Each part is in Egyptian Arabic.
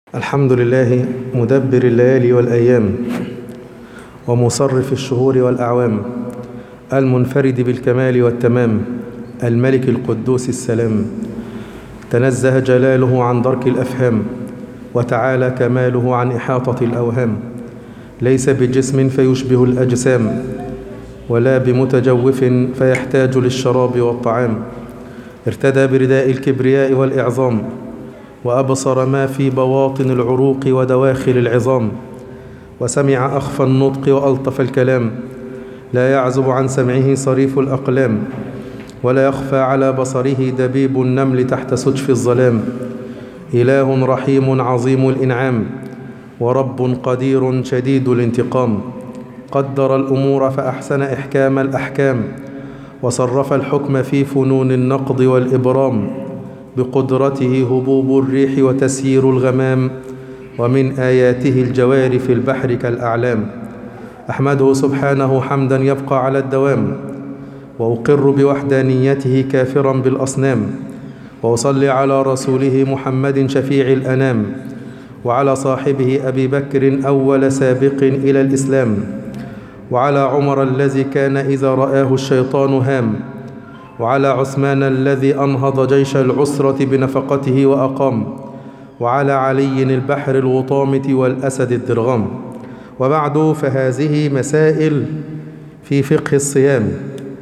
الحمد لله مدبر الليالي والأيام ومصرف الشهور والأعوام المنفرد بالكمال والتمام الملك القدوس السلام تنزه جلاله عن درك الأفهام وتعالى كماله عن إحاطة الأوهام ليس بجسم فيشبه الأجسام ولا بمتجوف فيحتاج للشراب والطعام ارتدى برداء الكبرياء والإعظام وأبصر ما في بواطن العروق ودواخل العظام وسمع أخفى النطق وألطف الكلام لا يعزب عن سمعه صريف الأقلام ولا يخفى على بصره دبيب النمل تحت سجف الظلام إله رحيم عظيم الإنعام ورب قدير شديد الانتقام قدر الأمور فأحسن إحكام الأحكام وصرف الحكم في فنون النقض والإبرام بقدرته هبوب الريح وتسيير الغمام ومن آياته الجوار في البحر كالأعلام أحمده سبحانه حمدا يبقى على الدوام وأقر بوحدانيته كافرا بالأصنام وأصلي على رسوله محمد شفيع الأنام وعلى صاحبه أبي بكر أول سابق إلى الإسلام وعلى عمر الذي كان إذا رآه الشيطان هام وعلى عثمان الذي أنهض جيش العسرة بنفقته وأقام وعلى علي البحر الوطامة والأسد الدرغام وبعد فهذه مسائل في فقه الصيام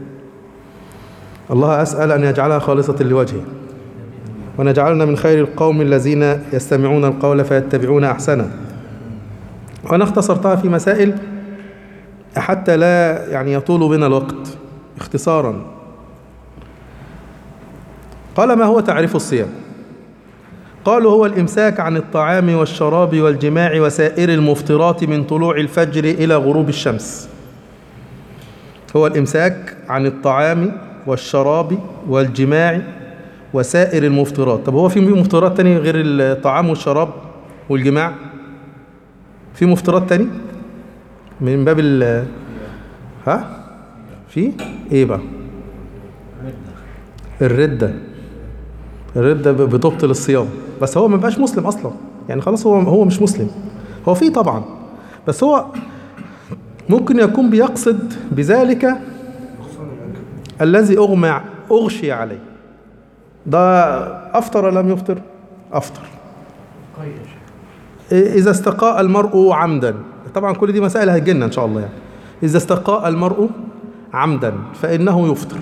الله أسأل أن يجعلها خالصة لوجهه ونجعلنا من خير القوم الذين يستمعون القول فيتبعون أحسنه وأنا اختصرتها في مسائل حتى لا يعني يطول بنا الوقت اختصارا قال ما هو تعريف الصيام قالوا هو الإمساك عن الطعام والشراب والجماع وسائر المفطرات من طلوع الفجر إلى غروب الشمس هو الإمساك عن الطعام والشراب والجماع وسائر المفطرات طب هو في مفطرات تانية غير الطعام والشراب والجماع في مفطرات تانية من باب ال ها في ايه بقى الردة الردة بتبطل الصيام بس هو ما بقاش مسلم اصلا يعني خلاص هو هو مش مسلم هو في طبعا بس هو ممكن يكون بيقصد بذلك الذي اغمى اغشي عليه ده افطر لم يفطر افطر اذا استقاء المرء عمدا طبعا كل دي مسائل هتجينا ان شاء الله يعني اذا استقاء المرء عمدا فانه يفطر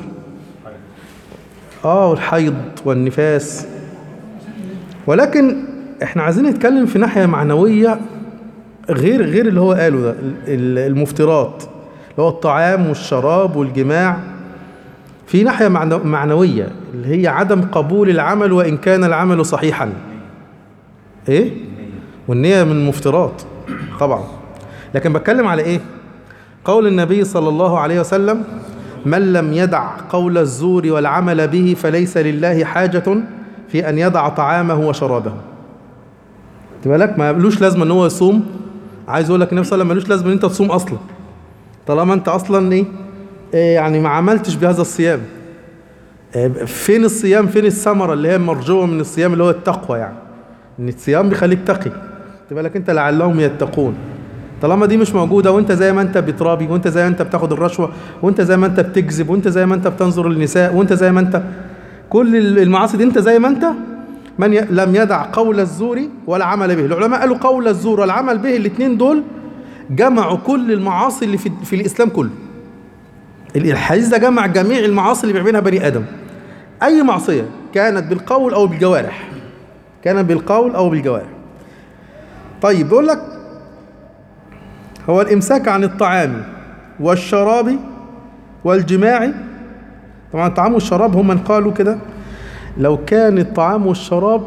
اه والحيض والنفاس ولكن احنا عايزين نتكلم في ناحيه معنويه غير غير اللي هو قاله ده المفترات اللي هو الطعام والشراب والجماع في ناحيه معنويه اللي هي عدم قبول العمل وان كان العمل صحيحا ايه والنيه من المفترات طبعا لكن بتكلم على ايه قول النبي صلى الله عليه وسلم من لم يدع قول الزور والعمل به فليس لله حاجة في أن يدع طعامه وشرابه بالك ما لوش لازمة ان هو يصوم عايز اقول لك النبي صلى الله عليه وسلم ملوش لازمة ان انت تصوم اصلا طالما انت اصلا ايه, إيه يعني ما عملتش بهذا الصيام إيه فين الصيام فين الثمرة اللي هي مرجوة من الصيام اللي هو التقوى يعني ان الصيام بيخليك تقي بالك انت لعلهم يتقون طالما دي مش موجوده وانت زي ما انت بترابي وانت زي ما انت بتاخد الرشوه وانت زي ما انت بتكذب وانت زي ما انت بتنظر للنساء وانت زي ما انت كل المعاصي دي انت زي ما انت من ي... لم يدع قول الزور ولا عمل به العلماء قالوا قول الزور والعمل به الاثنين دول جمعوا كل المعاصي اللي في, في الاسلام كله الحديث ده جمع جميع المعاصي اللي بيعملها بني ادم اي معصيه كانت بالقول او بالجوارح كانت بالقول او بالجوارح طيب بيقول لك هو الإمساك عن الطعام والشراب والجماع طبعا الطعام والشراب هم من قالوا كده لو كان الطعام والشراب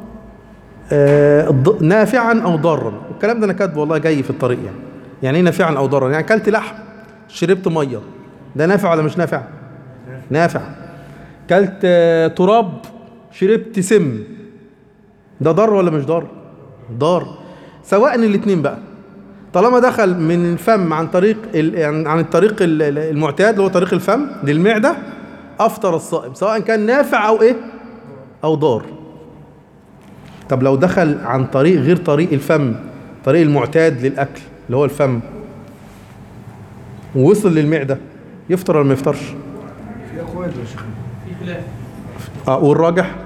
نافعا أو ضارا الكلام ده أنا كاتبه والله جاي في الطريق يعني يعني ايه نافعا أو ضارا يعني أكلت لحم شربت مية ده نافع ولا مش نافع نافع كلت تراب شربت سم ده ضار ولا مش ضار ضار سواء الاثنين بقى طالما دخل من الفم عن طريق يعني عن الطريق المعتاد اللي هو طريق الفم للمعده افطر الصائم سواء كان نافع او ايه او ضار طب لو دخل عن طريق غير طريق الفم طريق المعتاد للاكل اللي هو الفم ووصل للمعده يفطر ولا ما يفطرش في اقوال يا شيخ في خلاف اه والراجح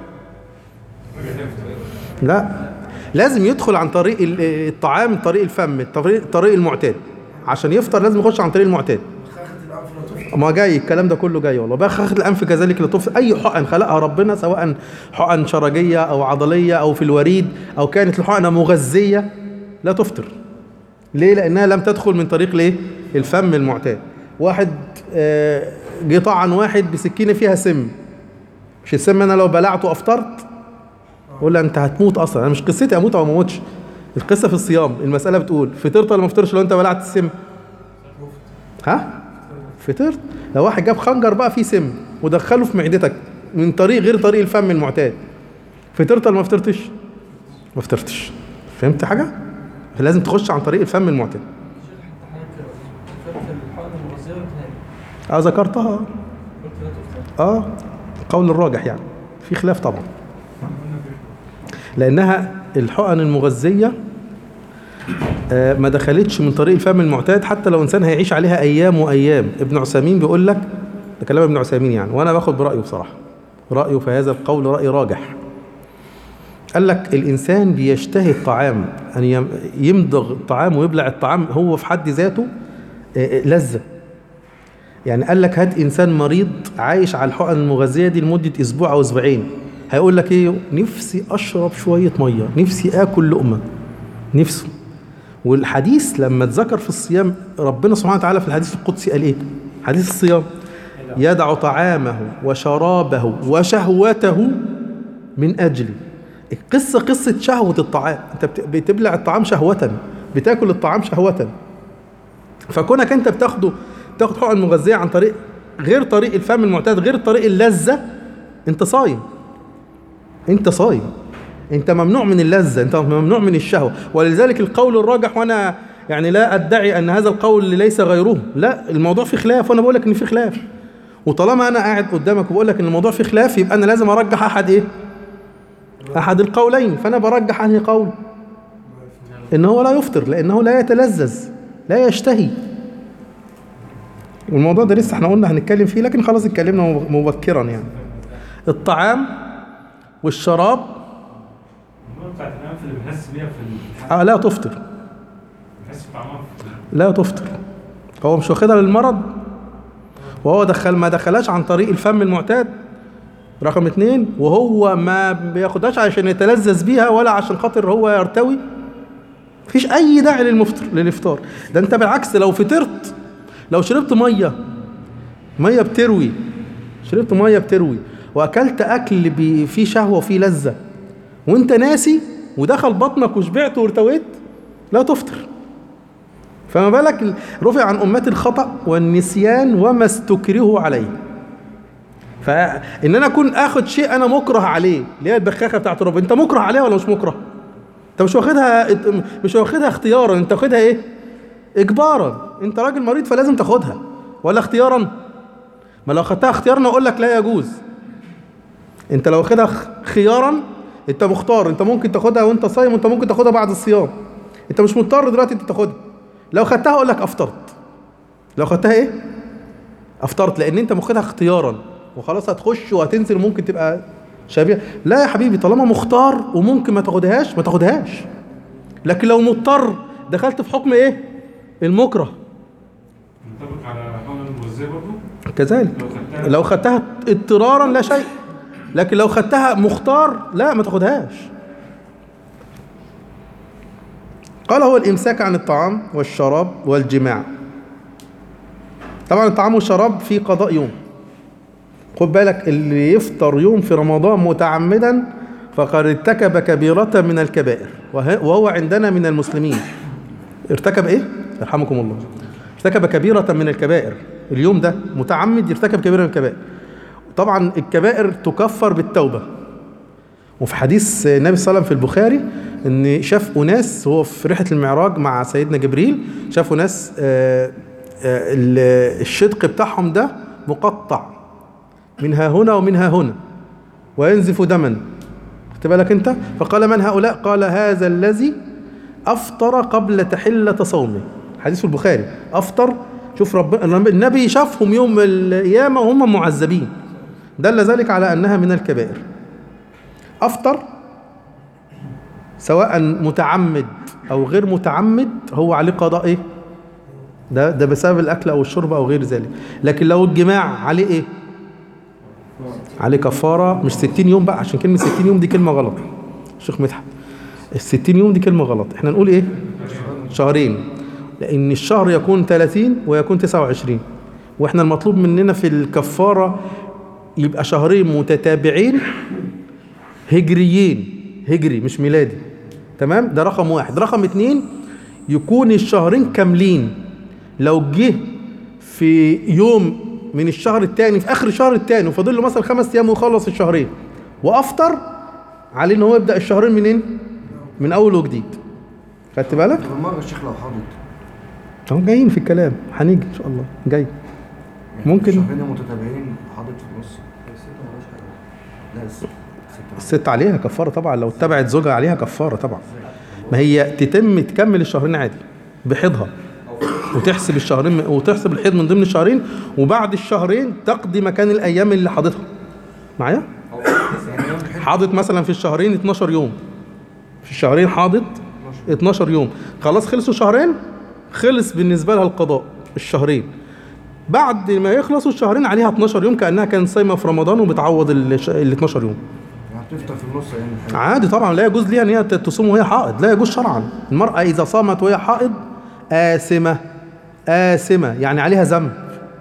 لا لازم يدخل عن طريق ال- الطعام طريق الفم الطريق طريق المعتاد عشان يفطر لازم يخش عن طريق المعتاد خاخة الانف لا تفطر ما جاي الكلام ده كله جاي والله بقى خاخة الانف كذلك لا تفطر اي حقن خلقها ربنا سواء حقن شرجيه او عضليه او في الوريد او كانت الحقنه مغذيه لا تفطر ليه لانها لم تدخل من طريق الايه الفم المعتاد واحد آه، جه طعن واحد بسكينه فيها سم مش السم انا لو بلعته افطرت اقول له انت هتموت اصلا انا مش قصتي اموت او ما اموتش القصه في الصيام المساله بتقول فطرت ولا ما فطرش لو انت بلعت السم ها فطرت لو واحد جاب خنجر بقى فيه سم ودخله في معدتك من طريق غير طريق الفم المعتاد فطرت ولا ما فطرتش ما فطرتش فهمت حاجه لازم تخش عن طريق الفم المعتاد حضرتك ذكرت الحقن المغذية والتهاب اه ذكرتها قلت لا تفطر اه قول الراجح يعني في خلاف طبعا لانها الحقن المغذيه آه، ما دخلتش من طريق الفم المعتاد حتى لو انسان هيعيش عليها ايام وايام ابن عثيمين بيقول لك ده كلام ابن عثيمين يعني وانا باخد برايه بصراحه رايه في هذا القول راي راجح قال لك الانسان بيشتهي الطعام ان يم- يمضغ الطعام ويبلع الطعام هو في حد ذاته آه، آه، لذه يعني قال لك هات انسان مريض عايش على الحقن المغذيه دي لمده اسبوع او اسبوعين هيقول لك ايه نفسي اشرب شويه ميه نفسي اكل لقمه نفسه والحديث لما اتذكر في الصيام ربنا سبحانه وتعالى في الحديث القدسي قال ايه حديث الصيام يدع طعامه وشرابه وشهوته من اجلي القصه قصه شهوه الطعام انت بت- بتبلع الطعام شهوه بتاكل الطعام شهوه فكونك انت بتاخده تاخد حقن مغذيه عن طريق غير طريق الفم المعتاد غير طريق اللذه انت صايم انت صايم انت ممنوع من اللذه انت ممنوع من الشهوه ولذلك القول الراجح وانا يعني لا ادعي ان هذا القول ليس غيره لا الموضوع فيه خلاف وانا بقول لك ان فيه خلاف وطالما انا قاعد قدامك وبقول لك ان الموضوع فيه خلاف يبقى انا لازم ارجح احد ايه احد القولين فانا برجح انهي قول ان هو لا يفطر لانه لا يتلذذ لا يشتهي والموضوع ده لسه احنا قلنا هنتكلم فيه لكن خلاص اتكلمنا مبكرا يعني الطعام والشراب المهم بتاعت الانف اللي بنحس بيها في الامتحان آه لا تفطر بنحس بطعمها في لا تفطر هو مش واخدها للمرض وهو دخل ما دخلهاش عن طريق الفم المعتاد رقم اتنين وهو ما بياخدهاش عشان يتلذذ بيها ولا عشان خاطر هو يرتوي مفيش اي داعي للمفطر للافطار ده انت بالعكس لو فطرت لو شربت ميه ميه بتروي شربت ميه بتروي واكلت اكل بي- فيه شهوه وفيه لذه وانت ناسي ودخل بطنك وشبعت وارتويت لا تفطر فما بالك ال- رفع عن أمتي الخطأ والنسيان وما استكرهوا عليه فإن أنا أكون آخد شيء أنا مكره عليه اللي هي البخاخة بتاعت ربنا أنت مكره عليها ولا مش مكره؟ أنت مش واخدها مش واخدها اختيارا أنت واخدها إيه؟ إجبارا أنت راجل مريض فلازم تاخدها ولا اختيارا؟ ما لو خدتها اختيارا أقول لك لا يجوز أنت لو واخدها خ- خيارا أنت مختار أنت ممكن تاخدها وأنت صايم وأنت ممكن تاخدها بعد الصيام أنت مش مضطر دلوقتي أنت تاخدها لو خدتها اقول لك افطرت لو خدتها ايه افطرت لان انت ماخدها اختيارا وخلاص هتخش وهتنزل وممكن تبقى شبيه لا يا حبيبي طالما مختار وممكن ما تاخدهاش ما تاخدهاش لكن لو مضطر دخلت في حكم ايه المكره منطبق على حقن المغذية برضه كذلك لو خدتها لو خدتها اضطرارا لا شيء لكن لو خدتها مختار لا ما تاخدهاش قال هو الامساك عن الطعام والشراب والجماع طبعا الطعام والشراب في قضاء يوم خد بالك اللي يفطر يوم في رمضان متعمدا فقد ارتكب كبيرة من الكبائر وه- وهو عندنا من المسلمين ارتكب ايه؟ يرحمكم الله ارتكب كبيرة من الكبائر اليوم ده متعمد يرتكب كبيرة من الكبائر طبعا الكبائر تكفر بالتوبة وفي حديث النبي صلى الله عليه وسلم في البخاري ان شاف اناس هو في رحله المعراج مع سيدنا جبريل شافوا ناس آه، آه، ال- الشدق بتاعهم ده مقطع من ها هنا ومن ها هنا وينزف دما خدت بالك انت فقال من هؤلاء قال هذا الذي افطر قبل تحله صومه حديث في البخاري افطر شوف رب النبي شافهم يوم القيامه وهم معذبين دل ذلك على انها من الكبائر افطر سواء متعمد او غير متعمد هو عليه قضاء ايه ده ده بسبب الاكل او الشرب او غير ذلك لكن لو الجماع عليه ايه عليه كفاره مش 60 يوم بقى عشان كلمه 60 يوم دي كلمه غلط شيخ مدحت ال 60 يوم دي كلمه غلط احنا نقول ايه شهرين لان الشهر يكون 30 ويكون 29 واحنا المطلوب مننا في الكفاره يبقى شهرين متتابعين هجريين هجري مش ميلادي تمام ده رقم واحد رقم اتنين يكون الشهرين كاملين لو جه في يوم من الشهر الثاني في اخر الشهر الثاني وفاضل له مثلا خمس ايام ويخلص الشهرين وافطر عليه ان هو يبدا الشهرين منين؟ من اول وجديد خدت بالك؟ بالمره الشيخ لو حاضر اهو جايين في الكلام هنيجي ان شاء الله جاي ممكن. شهرين متتابعين حاضر في النص لا الست الست الست عليها كفاره طبعا لو اتبعت زوجها عليها كفاره طبعا ما هي تتم تكمل الشهرين عادي بحيضها وتحسب الشهرين وتحسب الحيض من ضمن الشهرين وبعد الشهرين تقضي مكان الايام اللي حاضتها معايا يعني يوم الحج حاضت مثلا في الشهرين 12 يوم في الشهرين حاضت 12 يوم خلاص خلصوا شهرين خلص بالنسبه لها القضاء الشهرين بعد ما يخلصوا الشهرين عليها 12 يوم كانها كانت صايمه في رمضان وبتعوض ال ال 12 يوم يعني هتفطر في النص ايام الحج عادي طبعا لا يجوز ليها ان هي تصوم وهي حائض لا يجوز شرعا المراه اذا صامت وهي حائض آثمة آثمة يعني عليها ذنب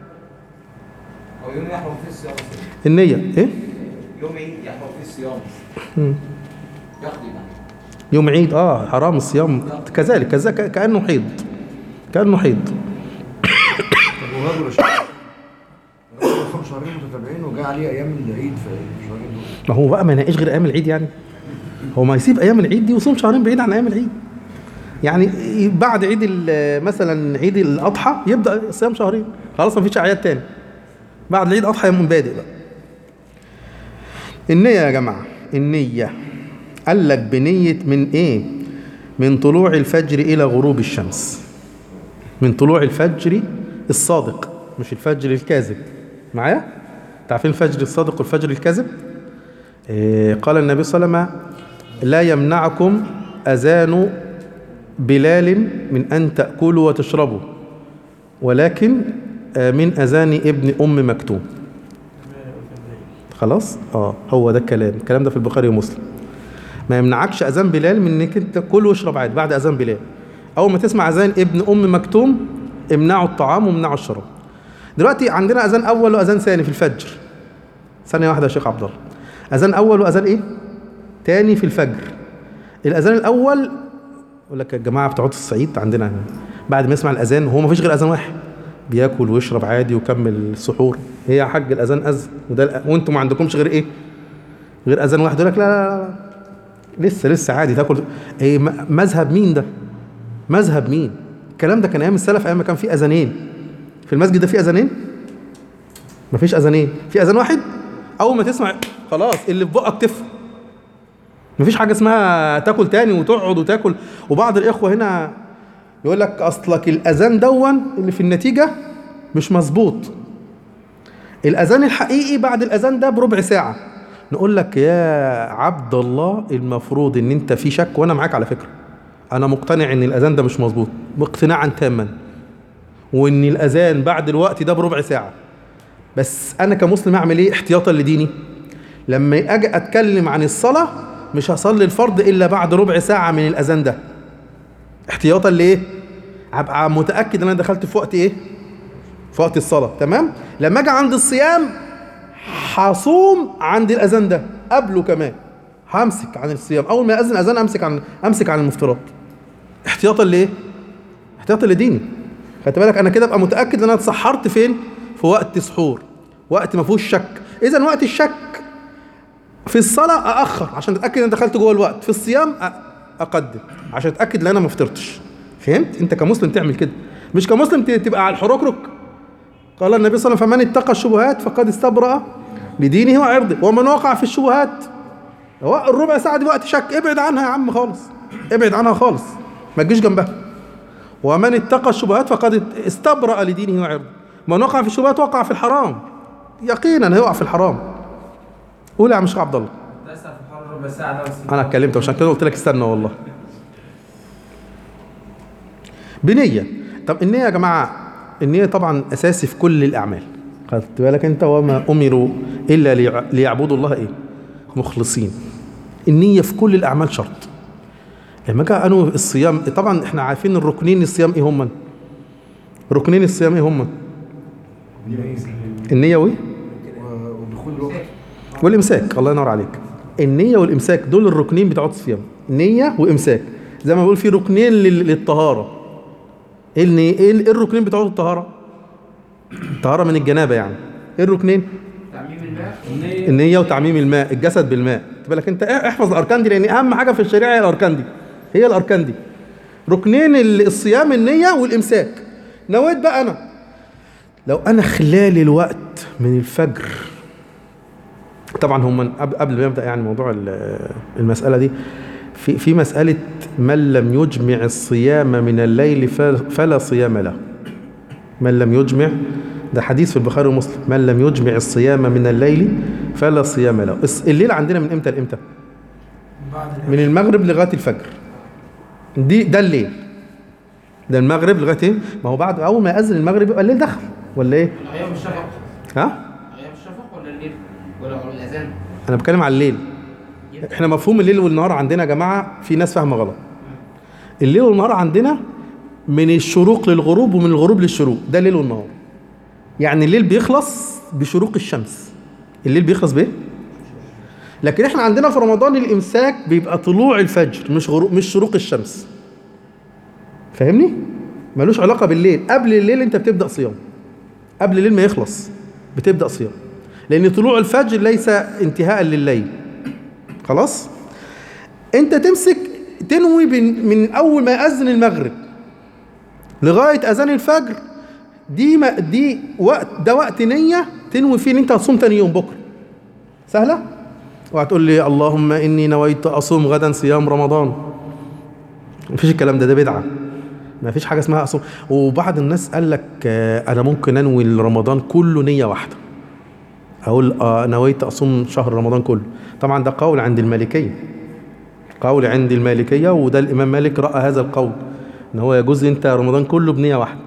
أو يوم يحرم فيه الصيام النية ايه يوم عيد يحرم فيه الصيام مم. يقضي بقى يوم عيد اه حرام الصيام كذلك كذلك كأنه حيض كأنه حيض طب ورجل يا شيخ الراجل صام شهرين متتابعين وجاء عليه ايام العيد في الشهرين دول ما هو بقى ما يناقش غير ايام العيد يعني هو ما يسيب ايام العيد دي ويصوم شهرين بعيد عن ايام العيد يعني بعد عيد ال- مثلا عيد الاضحى يبدا صيام شهرين خلاص ما فيش اعياد تاني بعد العيد اضحى يوم بادئ بقى النية يا جماعة النية قال لك بنية من ايه من طلوع الفجر الى غروب الشمس من طلوع الفجر الصادق مش الفجر الكاذب معايا تعرفين الفجر الصادق والفجر الكاذب إيه، قال النبي صلى الله عليه وسلم لا يمنعكم أذان بلال من أن تأكلوا وتشربوا ولكن آه، من أذان ابن أم مكتوم خلاص اه هو ده الكلام الكلام ده في البخاري ومسلم ما يمنعكش اذان بلال من انك انت كل واشرب عادي بعد اذان بلال اول ما تسمع اذان ابن ام مكتوم امنعوا الطعام وامنعوا الشراب دلوقتي عندنا اذان اول واذان ثاني في الفجر ثانيه واحده يا شيخ عبد الله اذان اول واذان ايه تاني في الفجر الاذان الاول يقول لك يا جماعه بتوع الصعيد عندنا هنا بعد ما يسمع الاذان هو ما فيش غير اذان واحد بياكل ويشرب عادي ويكمل السحور هي يا حاج الاذان اذن وده وانتم ما عندكمش غير ايه غير اذان واحد يقول لك لا لا لا, لا. لسه لسه عادي تاكل ايه م- مذهب مين ده مذهب مين الكلام ده كان ايام السلف ايام ما كان في اذانين في المسجد ده في اذانين مفيش اذانين في اذان واحد اول ما تسمع خلاص اللي في بقك تفهم مفيش حاجه اسمها تاكل تاني وتقعد وتاكل وبعض الاخوه هنا يقول لك اصلك الاذان دون اللي في النتيجه مش مظبوط الاذان الحقيقي بعد الاذان ده بربع ساعه نقول لك يا عبد الله المفروض ان انت في شك وانا معاك على فكره انا مقتنع ان الاذان ده مش مظبوط اقتناعا تاما وان الاذان بعد الوقت ده بربع ساعه بس انا كمسلم اعمل ايه احتياطا لديني لما اجي اتكلم عن الصلاه مش هصلي الفرض الا بعد ربع ساعه من الاذان ده احتياطا لايه هبقى متاكد ان انا دخلت في وقت ايه في وقت الصلاه تمام لما اجي عند الصيام هصوم عند الاذان ده قبله كمان همسك عن الصيام اول ما ياذن اذان امسك عن امسك عن المفطرات احتياطا لايه احتياطا لديني خدت بالك انا كده ابقى متاكد ان انا اتسحرت فين في وقت سحور وقت ما فيهوش شك اذا وقت الشك في الصلاه ااخر عشان اتاكد ان دخلت جوه الوقت في الصيام أ- اقدم عشان اتاكد ان انا ما فطرتش فهمت انت كمسلم تعمل كده مش كمسلم ت- تبقى على الحركرك قال النبي صلى الله عليه وسلم فمن اتقى الشبهات فقد استبرأ لدينه وعرضه ومن وقع في الشبهات هو الربع ساعه دي وقت شك ابعد عنها يا عم خالص ابعد عنها خالص ما تجيش جنبها ومن اتقى الشبهات فقد استبرأ لدينه وعرضه من وقع في الشبهات وقع في الحرام يقينا هيقع في الحرام قول يا عم شيخ عبد الله تسعة في الحر ربع ساعة ده بس انا اتكلمت عشان كده قلت لك استنى والله بنية طب النية يا جماعة النية طبعا أساسي في كل الأعمال خدت بالك أنت وما أمروا إلا ليع- ليعبدوا الله إيه مخلصين النية في كل الأعمال شرط لما جاء قالوا الصيام طبعا احنا عارفين الركنين الصيام ايه هم ركنين الصيام ايه هم النية وايه و- ودخول الوقت والامساك الله ينور عليك النية والامساك دول الركنين بتوع الصيام نية وامساك زي ما بقول في ركنين لل- للطهارة ايه النية ايه ال- إيه الركنين بتوع الطهارة الطهارة من الجنابة يعني ايه الركنين تعميم الماء النية النية وتعميم الماء الجسد بالماء خد بالك انت إيه- احفظ الاركان دي لان اهم حاجة في الشريعة هي الاركان دي هي الاركان دي ركنين ال- الصيام النية والامساك نويت بقى انا لو انا خلال الوقت من الفجر طبعا هم قبل قبل ما يبدا يعني موضوع ال- المساله دي في في مساله من لم يجمع الصيام من الليل فل- فلا صيام له من لم يجمع ده حديث في البخاري ومسلم من لم يجمع الصيام من الليل فلا صيام له الس- الليل عندنا من امتى لامتى بعد من المغرب لغايه الفجر دي ده الليل ده المغرب لغايه ايه ما هو بعد اول ما يأذن المغرب يبقى الليل دخل ولا ايه ايام الشفق ها ايام الشفق ولا الليل ولا الاذان انا بتكلم على الليل احنا مفهوم الليل والنهار عندنا يا جماعه في ناس فاهمه غلط الليل والنهار عندنا من الشروق للغروب ومن الغروب للشروق ده الليل والنهار يعني الليل بيخلص بشروق الشمس الليل بيخلص بايه لكن احنا عندنا في رمضان الامساك بيبقى طلوع الفجر مش غروب مش شروق الشمس فاهمني ملوش علاقه بالليل قبل الليل انت بتبدا صيام قبل الليل ما يخلص بتبدا صيام لان طلوع الفجر ليس انتهاء لليل خلاص انت تمسك تنوي من, من اول ما يأذن المغرب لغايه اذان الفجر دي ما دي وقت ده وقت نيه تنوي فيه ان انت هتصوم تاني يوم بكره سهله وهتقول لي اللهم اني نويت اصوم غدا صيام رمضان مفيش الكلام ده ده بدعه ما فيش حاجه اسمها اصوم وبعض الناس قال لك آه، انا ممكن انوي رمضان كله نيه واحده اقول آه نويت اصوم شهر رمضان كله طبعا ده قول عند المالكيه قول عند المالكيه وده الامام مالك راى هذا القول ان هو يجوز انت رمضان كله بنيه واحده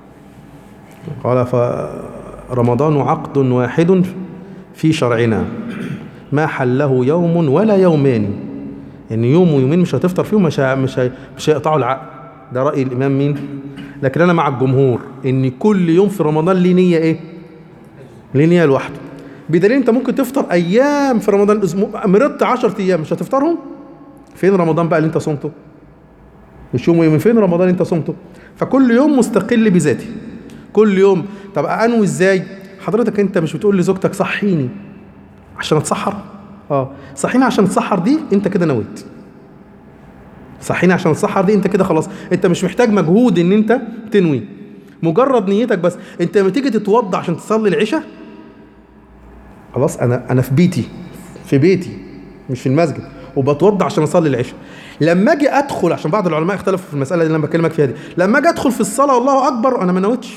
قال فرمضان عقد واحد في شرعنا ما حله يوم ولا يومان يعني يوم ويومين مش هتفطر فيهم مش ه- مش ه- مش هيقطعوا العقد ده راي الامام مين لكن انا مع الجمهور ان كل يوم في رمضان ليه نيه ايه ليه نيه لوحده بدليل انت ممكن تفطر ايام في رمضان الاسبوع مرضت 10 ايام مش هتفطرهم فين رمضان بقى اللي انت صمته مش يوم ويومين فين رمضان انت صمته فكل يوم مستقل بذاته كل يوم طب انوي ازاي حضرتك انت مش بتقول لزوجتك صحيني عشان اتسحر اه صحيني عشان اتسحر دي انت كده نويت صحيني عشان اتسحر دي انت كده خلاص انت مش محتاج مجهود ان انت تنوي مجرد نيتك بس انت لما تيجي تتوضى عشان تصلي العشاء خلاص انا انا في بيتي في بيتي مش في المسجد وبتوضى عشان اصلي العشاء لما اجي ادخل عشان بعض العلماء اختلفوا في المساله اللي انا بكلمك فيها دي لما اجي ادخل في الصلاه الله اكبر انا ما نويتش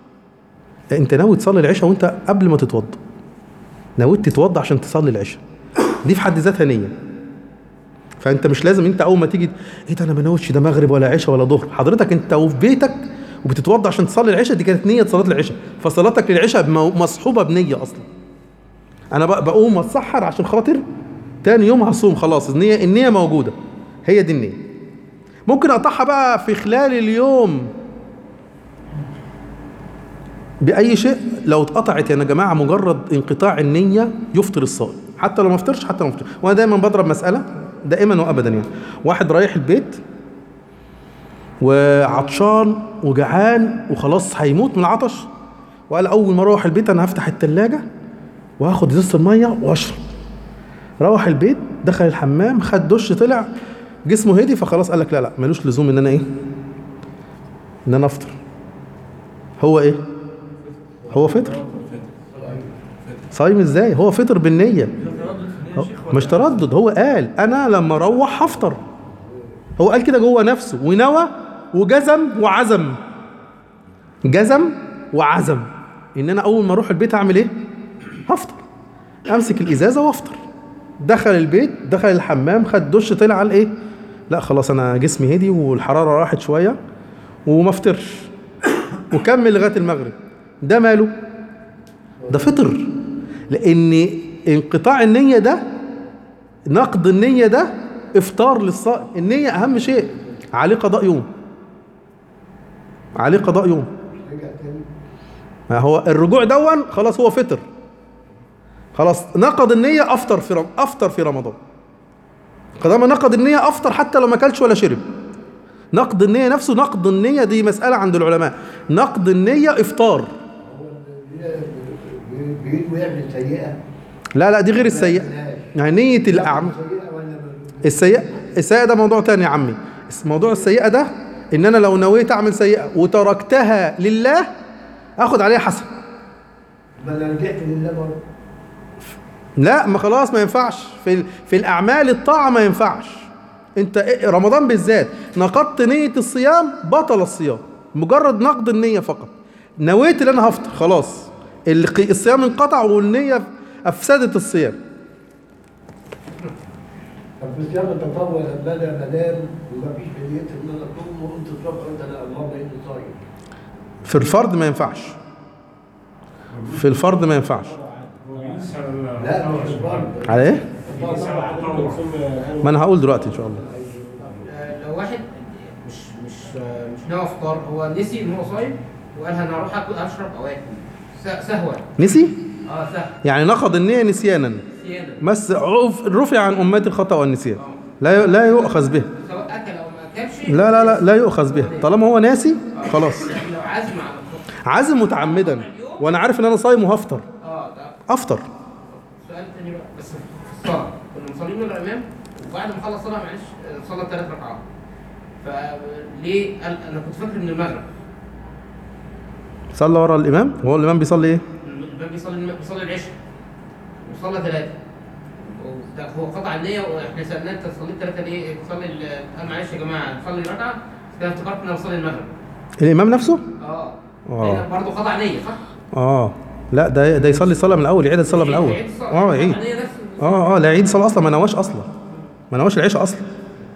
انت ناوي تصلي العشاء وانت قبل ما تتوضى نويت تتوضى عشان تصلي العشاء دي في حد ذاتها نيه فانت مش لازم انت اول ما تيجي ايه ده انا ما نويتش ده مغرب ولا عشاء ولا ظهر حضرتك انت وفي بيتك وبتتوضى عشان تصلي العشاء دي كانت نيه صلاه العشاء فصلاتك للعشاء مو- مصحوبه بنيه اصلا انا بق- بقوم اتسحر عشان خاطر تاني يوم هصوم خلاص النيه النيه موجوده هي دي النيه ممكن اقطعها بقى في خلال اليوم باي شيء لو اتقطعت يا جماعه مجرد انقطاع النيه يفطر الصائم حتى لو ما فطرش حتى لو ما فطرش وانا دايما بضرب مساله دائما وابدا يعني واحد رايح البيت وعطشان وجعان وخلاص هيموت من العطش وقال اول ما اروح البيت انا هفتح التلاجة وهاخد ازازه الميه واشرب روح البيت دخل الحمام خد دش طلع جسمه هدي فخلاص قال لك لا لا ملوش لزوم ان انا ايه ان انا افطر هو ايه هو فطر صايم ازاي هو فطر بالنيه ده تردد في النية مش تردد هو قال انا لما اروح هفطر هو قال كده جوه نفسه ونوى وجزم وعزم جزم وعزم ان انا اول ما اروح البيت اعمل ايه هفطر امسك الازازه وافطر دخل البيت دخل الحمام خد دش طلع على ايه لا خلاص انا جسمي هدي والحراره راحت شويه وما افطرش وكمل لغايه المغرب ده ماله ده فطر لان انقطاع النيه ده نقد النيه ده افطار للصائم النيه اهم شيء عليه قضاء يوم عليه قضاء يوم رجع تاني ما هو الرجوع دون خلاص هو فطر خلاص نقض النية أفطر في رم... أفطر في رمضان طالما نقض النية أفطر حتى لو ما أكلش ولا شرب نقض النية نفسه نقض النية دي مسألة عند العلماء نقض النية إفطار هو اللي بينوي يعمل سيئه لا لا دي غير السيئة يعني نية الأعمال سيئه ولا السيئة السيئة ده موضوع تاني يا عمي موضوع السيئة ده إن أنا لو نويت أعمل سيئة وتركتها لله آخد عليها حسن ما انا رجعت لله برضه لا ما خلاص ما ينفعش في ال- في الاعمال الطاعه ما ينفعش انت إيه- رمضان بالذات نقضت نيه الصيام بطل الصيام مجرد نقد النيه فقط نويت ان انا هفطر خلاص الق- الصيام انقطع والنيه افسدت الصيام طب في صيام التطوع لما انا بنام ومفيش بنيت ان انا اقوم وقمت الصبح قلت انا الله بقيت صايم في الفرض ما ينفعش في الفرض ما ينفعش لا مش الفرد على ايه ما انا هقول دلوقتي ان شاء الله آه، لو واحد مش مش آه، مش ناوي افطار هو نسي ان هو صايم وقال انا هروح اكل اشرب او اكل س- سهوا نسي اه سهو يعني نقض النيه نسيانا سياده بس عف- رفع عن امتي الخطا والنسيان لا ي- لا يؤخذ به سواء اكل او ما اكلش لا لا لا لا يؤخذ به طالما هو ناسي خلاص يعني لو عازم على الفطر عازم متعمدا وانا عارف ان انا صايم وهفطر اه ده افطر سؤال تاني بقى بس في الصلاه كنا مصلين من الامام وبعد ما خلص صلاه معلش آه، صلى ثلاث ركعات فليه قال انا كنت فاكر من المغرب صلى ورا الامام وهو الامام بيصلي ايه الباب بيصلي بيصلي العشاء وصلى ثلاثة ده هو قطع النية واحنا سألناه انت صليت ثلاثة ليه؟ تصلي ال- قال معلش يا جماعة نصلي ركعة بس كده افتكرت ان انا بصلي المغرب الامام نفسه اه آه. هنا برضه قطع نية صح؟ اه لا ده ده يصلي الصلاه من الاول يعيد الصلاه من الاول يعيد الصلاة. اه قطع يعيد النية نفس اه اه لا يعيد صلاه اصلا ما نواش اصلا ما نواش العشاء اصلا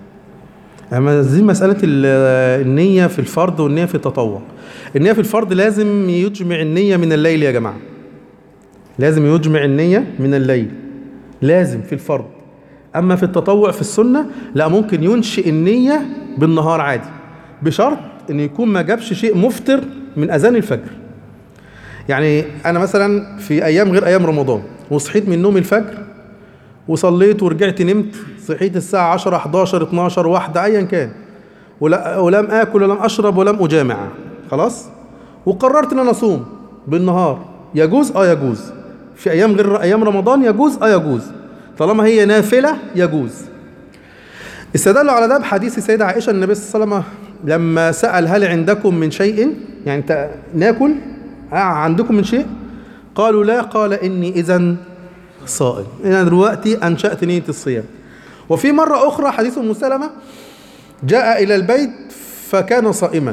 اما دي مساله ال- النيه في الفرض والنيه في التطوع النيه في الفرض لازم يجمع النيه من الليل يا جماعه لازم يجمع النيه من الليل لازم في الفرض اما في التطوع في السنه لا ممكن ينشئ النيه بالنهار عادي بشرط ان يكون ما جابش شيء مفطر من اذان الفجر يعني انا مثلا في ايام غير ايام رمضان وصحيت من نوم الفجر وصليت ورجعت نمت صحيت الساعة 10 11 12 واحدة أيا كان ولا ولم آكل ولم أشرب ولم أجامع خلاص وقررت إن أنا أصوم بالنهار يجوز أه يجوز في أيام غير أيام رمضان يجوز أه يجوز طالما هي نافلة يجوز استدلوا على ده بحديث السيدة عائشة النبي صلى الله عليه وسلم لما سأل هل عندكم من شيء يعني تا- ناكل آه عندكم من شيء قالوا لا قال إني إذا صائم أنا دلوقتي أنشأت نية الصيام وفي مرة أخرى حديث أم سلمة جاء إلى البيت فكان صائما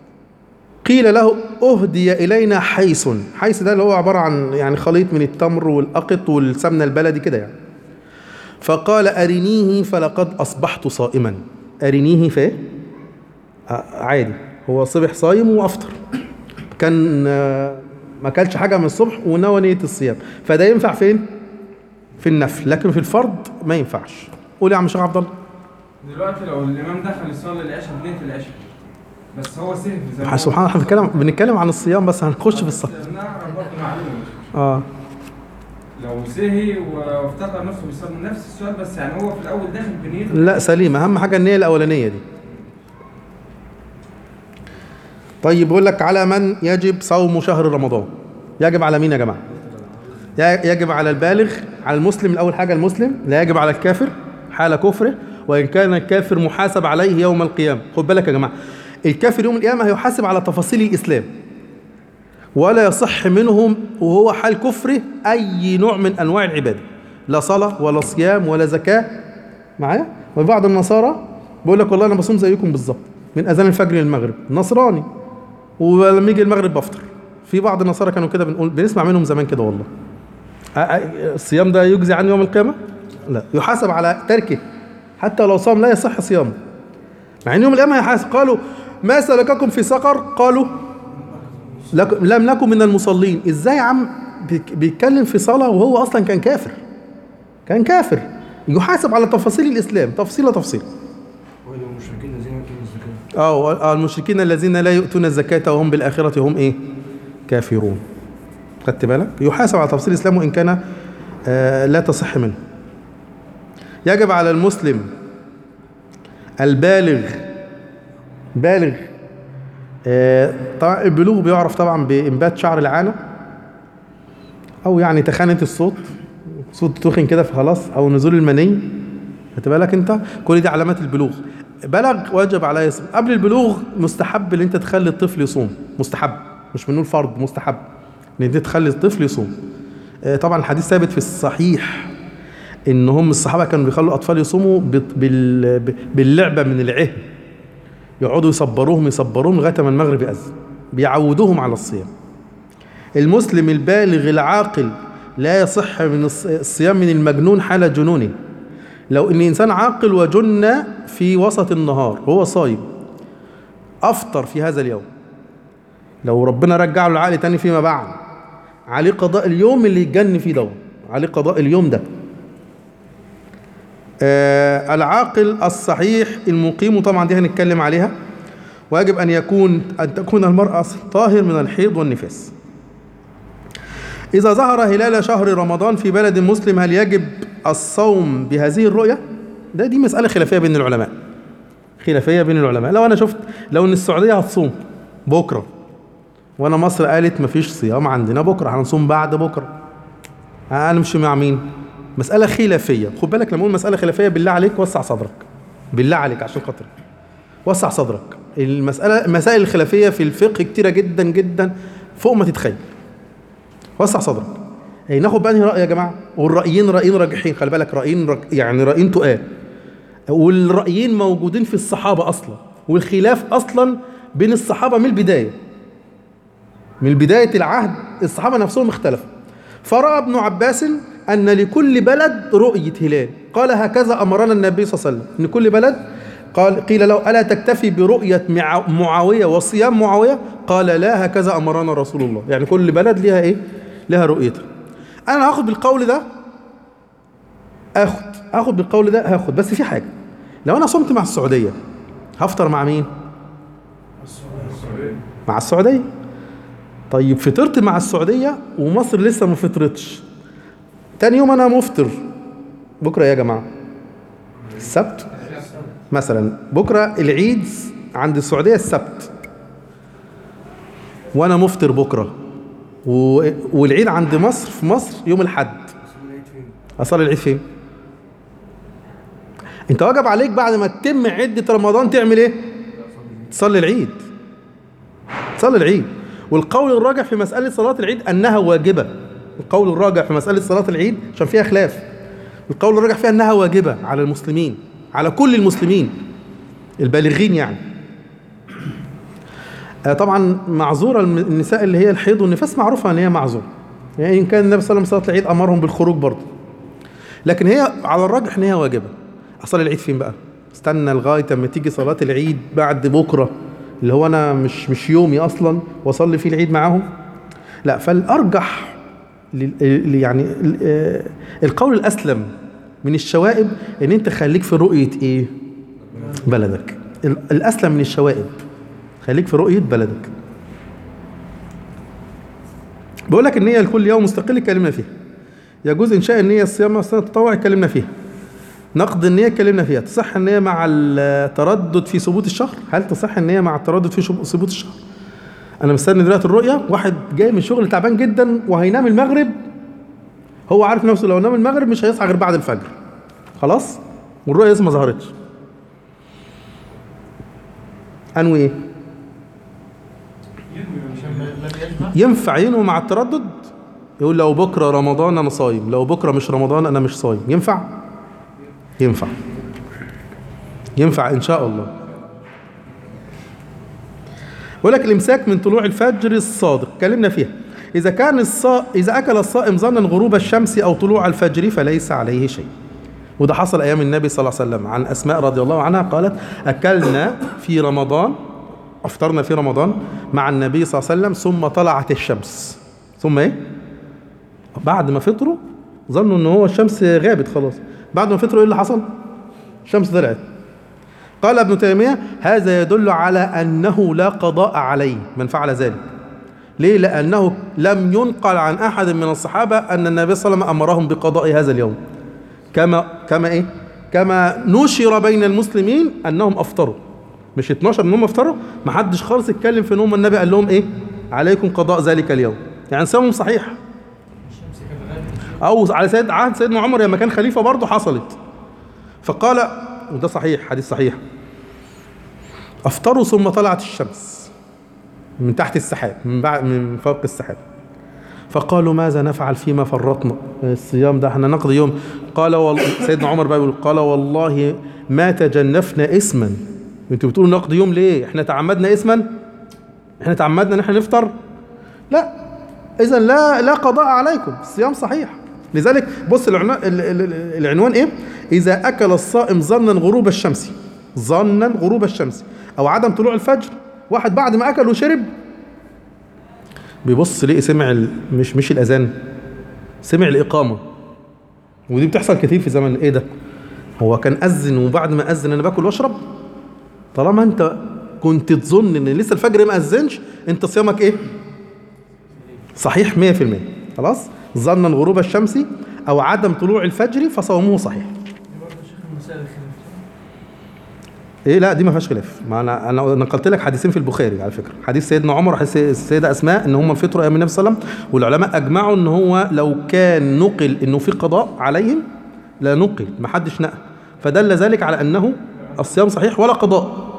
قيل له أهدي إلينا حيث حيث ده اللي هو عبارة عن يعني خليط من التمر والأقط والسمنة البلدي كده يعني فقال أرنيه فلقد أصبحت صائما أرنيه فإيه؟ آه، عادي هو صبح صايم وأفطر كان آه، ما كلش حاجة من الصبح ونوى نية الصيام فده ينفع فين؟ في النفل لكن في الفرض ما ينفعش قول يا عم شيخ عبد الله دلوقتي لو الامام دخل يصلي العشاء بنية العشاء بس هو سهل زي ما هو. سبحان الله احنا بنتكلم بنتكلم عن الصيام بس هنخش في الصلاة نعرف برضه معلومة اه لو سهي وافتكر نفسه بيصلي نفس السؤال بس يعني هو في الاول داخل بنيته لا سليم اهم حاجه النيه الاولانيه دي طيب بيقول لك على من يجب صوم شهر رمضان يجب على مين يا جماعه ي- يجب على البالغ على المسلم الاول حاجه المسلم لا يجب على الكافر حال كفره وان كان الكافر محاسب عليه يوم القيامه خد بالك يا جماعه الكافر يوم القيامه هيحاسب على تفاصيل الاسلام ولا يصح منهم وهو حال كفره اي نوع من انواع العباده لا صلاة ولا صيام ولا زكاة معايا وبعض النصارى بيقول لك والله انا بصوم زيكم بالظبط من اذان الفجر للمغرب نصراني ولما يجي المغرب بفطر في بعض النصارى كانوا كده بنقول بنسمع منهم زمان كده والله آه، آه، الصيام ده يجزي عنه يوم القيامة لا يحاسب على تركه حتى لو صام لا يصح صيامه مع ان يوم القيامة هيحاسب قالوا ما سلككم في سقر قالوا لك- لم نكن من المصلين ازاي يا عم بيك- بيتكلم في صلاة وهو اصلا كان كافر كان كافر يحاسب على تفاصيل الاسلام تفصيلة تفصيل وإلى المشركين الذين يؤتون الزكاة اه المشركين الذين لا يؤتون الزكاة وهم بالآخرة هم ايه كافرون خدت بالك يحاسب على تفصيل الإسلام وإن كان آه لا تصح منه يجب على المسلم البالغ بالغ آه طبعا البلوغ بيعرف طبعا بإنبات شعر العانة أو يعني تخانة الصوت صوت تخن كده فخلاص أو نزول المني خدت بالك انت كل دي علامات البلوغ بلغ واجب عليه يصوم قبل البلوغ مستحب ان انت تخلي الطفل يصوم مستحب مش بنقول فرض مستحب ان انت تخلي الطفل يصوم آه، طبعا الحديث ثابت في الصحيح ان هم الصحابه كانوا بيخلوا الاطفال يصوموا بت- بال- ب- باللعبه من العهن يقعدوا يصبروهم يصبروهم لغايه ما المغرب يأذن بيعودوهم على الصيام المسلم البالغ العاقل لا يصح من الص- الصيام من المجنون حال جنونه لو ان انسان عاقل وجن في وسط النهار وهو صايم افطر في هذا اليوم لو ربنا رجعه العقل تاني فيما بعد عليه قضاء اليوم اللي يتجن فيه ده عليه قضاء اليوم ده آه العاقل الصحيح المقيم طبعا دي هنتكلم عليها ويجب ان يكون ان تكون المرأة طاهر من الحيض والنفاس إذا ظهر هلال شهر رمضان في بلد مسلم هل يجب الصوم بهذه الرؤية؟ ده دي مسألة خلافية بين العلماء. خلافية بين العلماء، لو أنا شفت لو إن السعودية هتصوم بكرة وأنا مصر قالت مفيش صيام عندنا بكرة هنصوم بعد بكرة. هنمشي مع مين؟ مسألة خلافية، خد بالك لما أقول مسألة خلافية بالله عليك وسع صدرك. بالله عليك عشان خاطرك. وسع صدرك. المسألة المسائل الخلافية في الفقه كتيرة جدا جدا فوق ما تتخيل. وسع صدرك يعني ناخد بقى انهي راي يا جماعه والرايين رايين راجحين خلي بالك رايين رج... يعني رايين تقال والرايين موجودين في الصحابه اصلا والخلاف اصلا بين الصحابه من البدايه من بدايه العهد الصحابه نفسهم اختلفوا فراى ابن عباس ان لكل بلد رؤيه هلال قال هكذا امرنا النبي صلى الله عليه وسلم ان كل بلد قال قيل له الا تكتفي برؤيه مع- معاويه وصيام معاويه قال لا هكذا امرنا رسول الله يعني كل بلد ليها ايه لها رؤيتها انا هاخد بالقول ده اخد اخد بالقول ده هاخد بس في حاجه لو انا صمت مع السعوديه هفطر مع مين مع السعوديه طيب فطرت مع السعوديه ومصر لسه ما فطرتش تاني يوم انا مفطر بكره يا جماعه السبت مثلا بكره العيد عند السعوديه السبت وانا مفطر بكره و... والعيد عند مصر في مصر يوم الاحد اسمه العيد فين؟ اصلي العيد فين انت واجب عليك بعد ما تتم عده رمضان تعمل ايه تصلي العيد تصلي العيد والقول الراجح في مساله صلاه العيد انها واجبه القول الراجح في مساله صلاه العيد عشان فيها خلاف القول الراجح فيها انها واجبه على المسلمين على كل المسلمين البالغين يعني آه، طبعا معذوره الم- النساء اللي هي الحيض والنفاس معروفه ان هي معذوره يعني ان كان النبي صلى الله عليه وسلم صلاه العيد امرهم بالخروج برضه لكن هي على الراجح ان هي واجبه اصلي العيد فين بقى استنى لغايه اما تيجي صلاه العيد بعد بكره اللي هو انا مش مش يومي اصلا واصلي فيه العيد معاهم لا فالارجح لل- ال- يعني ال- آه، القول الاسلم من الشوائب ان انت خليك في رؤيه ايه بلدك ال- الاسلم من الشوائب خليك في رؤيه بلدك بقول لك النيه لكل يوم مستقل اتكلمنا فيها يجوز انشاء النيه الصيام والصلاه التطوع اتكلمنا فيها نقد النية اتكلمنا فيها تصح النية مع التردد في ثبوت الشهر هل تصح النية مع التردد في شب- ثبوت الشهر انا مستني دلوقتي الرؤية واحد جاي من شغل تعبان جدا وهينام المغرب هو عارف نفسه لو نام المغرب مش هيصحى غير بعد الفجر خلاص والرؤية لسه ما ظهرتش انوي ايه ينوي مش لم يجمع ينفع ينوي مع التردد يقول لو بكرة رمضان أنا صايم لو بكرة مش رمضان أنا مش صايم ينفع؟ ينفع ينفع إن شاء الله يقول لك الإمساك من طلوع الفجر الصادق اتكلمنا فيها إذا كان الصا... إذا أكل الصائم ظنا غروب الشمس أو طلوع الفجر فليس عليه شيء وده حصل أيام النبي صلى الله عليه وسلم عن أسماء رضي الله عنها قالت أكلنا في رمضان أفطرنا في رمضان مع النبي صلى الله عليه وسلم ثم طلعت الشمس ثم إيه؟ بعد ما فطروا ظنوا ان هو الشمس غابت خلاص بعد ما فطروا ايه اللي حصل الشمس طلعت قال ابن تيمية هذا يدل على أنه لا قضاء عليه من فعل ذلك ليه لأنه لم ينقل عن أحد من الصحابة أن النبي صلى الله عليه وسلم أمرهم بقضاء هذا اليوم كما كما إيه كما نشر بين المسلمين أنهم أفطروا مش 12 أنهم أفطروا ما حدش خالص اتكلم في أنهم النبي قال لهم إيه عليكم قضاء ذلك اليوم يعني صيامهم صحيح او على سيد عهد سيدنا عمر لما كان خليفه برضه حصلت فقال وده صحيح حديث صحيح افطروا ثم طلعت الشمس من تحت السحاب من بعد من فوق السحاب فقالوا ماذا نفعل فيما فرطنا الصيام ده احنا نقضي يوم قال وال... سيدنا عمر بقى يقول قال والله ما تجنفنا اسما انتوا بتقولوا نقضي يوم ليه احنا تعمدنا اسما احنا تعمدنا ان احنا نفطر لا اذا لا لا قضاء عليكم الصيام صحيح لذلك بص العنوان, العنوان ايه اذا اكل الصائم ظنا غروب الشمس ظنا غروب الشمس او عدم طلوع الفجر واحد بعد ما اكل وشرب بيبص ليه سمع ال... مش مش الاذان سمع الاقامه ودي بتحصل كتير في زمن ايه ده هو كان اذن وبعد ما اذن انا باكل واشرب طالما انت كنت تظن ان لسه الفجر ما اذنش انت صيامك ايه صحيح 100% خلاص ظنا غروب الشمس او عدم طلوع الفجر فصومه صحيح ايه لا دي ما فيهاش خلاف ما انا انا نقلت لك حديثين في البخاري على فكره حديث سيدنا عمر وحديث السيده اسماء ان هم فطروا ايام النبي صلى الله عليه وسلم والعلماء اجمعوا ان هو لو كان نقل انه في قضاء عليهم لا نقل ما حدش نقل فدل ذلك على انه الصيام صحيح ولا قضاء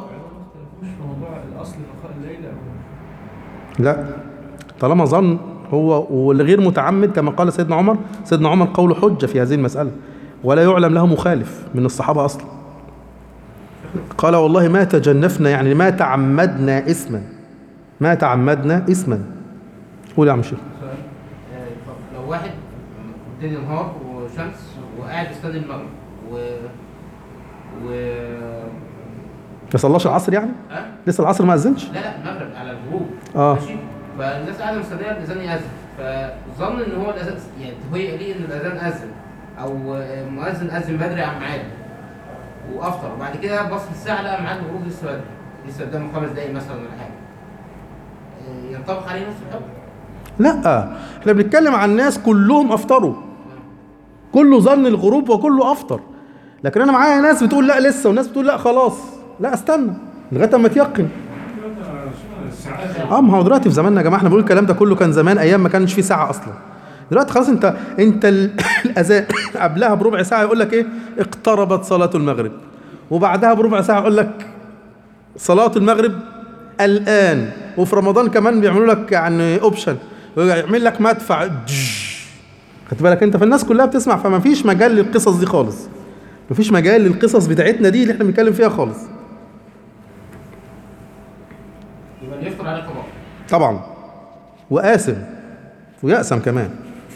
لا طالما ظن هو والغير متعمد كما قال سيدنا عمر سيدنا عمر قول حجة في هذه المسألة ولا يعلم له مخالف من الصحابة أصلا قال والله ما تجنفنا يعني ما تعمدنا اسما ما تعمدنا اسما قول يا عم شيخ لو واحد الدنيا نهار وشمس وقاعد يستنى المغرب و و ما صلاش العصر يعني أه؟ لسه العصر ما أذنش لا لا المغرب على الغروب آه. ماشي فالناس قاعده مستنيه الاذان ياذن فظن ان هو الاذان يعني تهيئ ليه ان الاذان اذن او مؤذن اذن بدري عن ميعاده وافطر وبعد كده بص في الساعه لقى ميعاد الغروب لسه بدري لسه قدامه خمس دقايق مثلا ولا حاجه آه، ينطبق عليه نفس الحكم لا احنا بنتكلم عن ناس كلهم افطروا كله ظن الغروب وكله افطر لكن انا معايا ناس بتقول لا لسه وناس بتقول لا خلاص لا استنى لغايه اما تيقن اه ما هو دلوقتي في زماننا يا جماعه احنا بنقول الكلام ده كله كان زمان ايام ما كانش فيه ساعه اصلا دلوقتي خلاص انت انت ال- الاذان قبلها بربع ساعه يقول لك ايه اقتربت صلاه المغرب وبعدها بربع ساعه يقول لك صلاه المغرب الان وفي رمضان كمان بيعملوا لك يعني اوبشن يعمل لك مدفع دش. خدت بالك انت فالناس كلها بتسمع فما فيش مجال للقصص دي خالص مفيش مجال للقصص بتاعتنا دي اللي احنا بنتكلم فيها خالص يبقى اللي يفطر عليه قضاء طبعا وآثم ويأسم كمان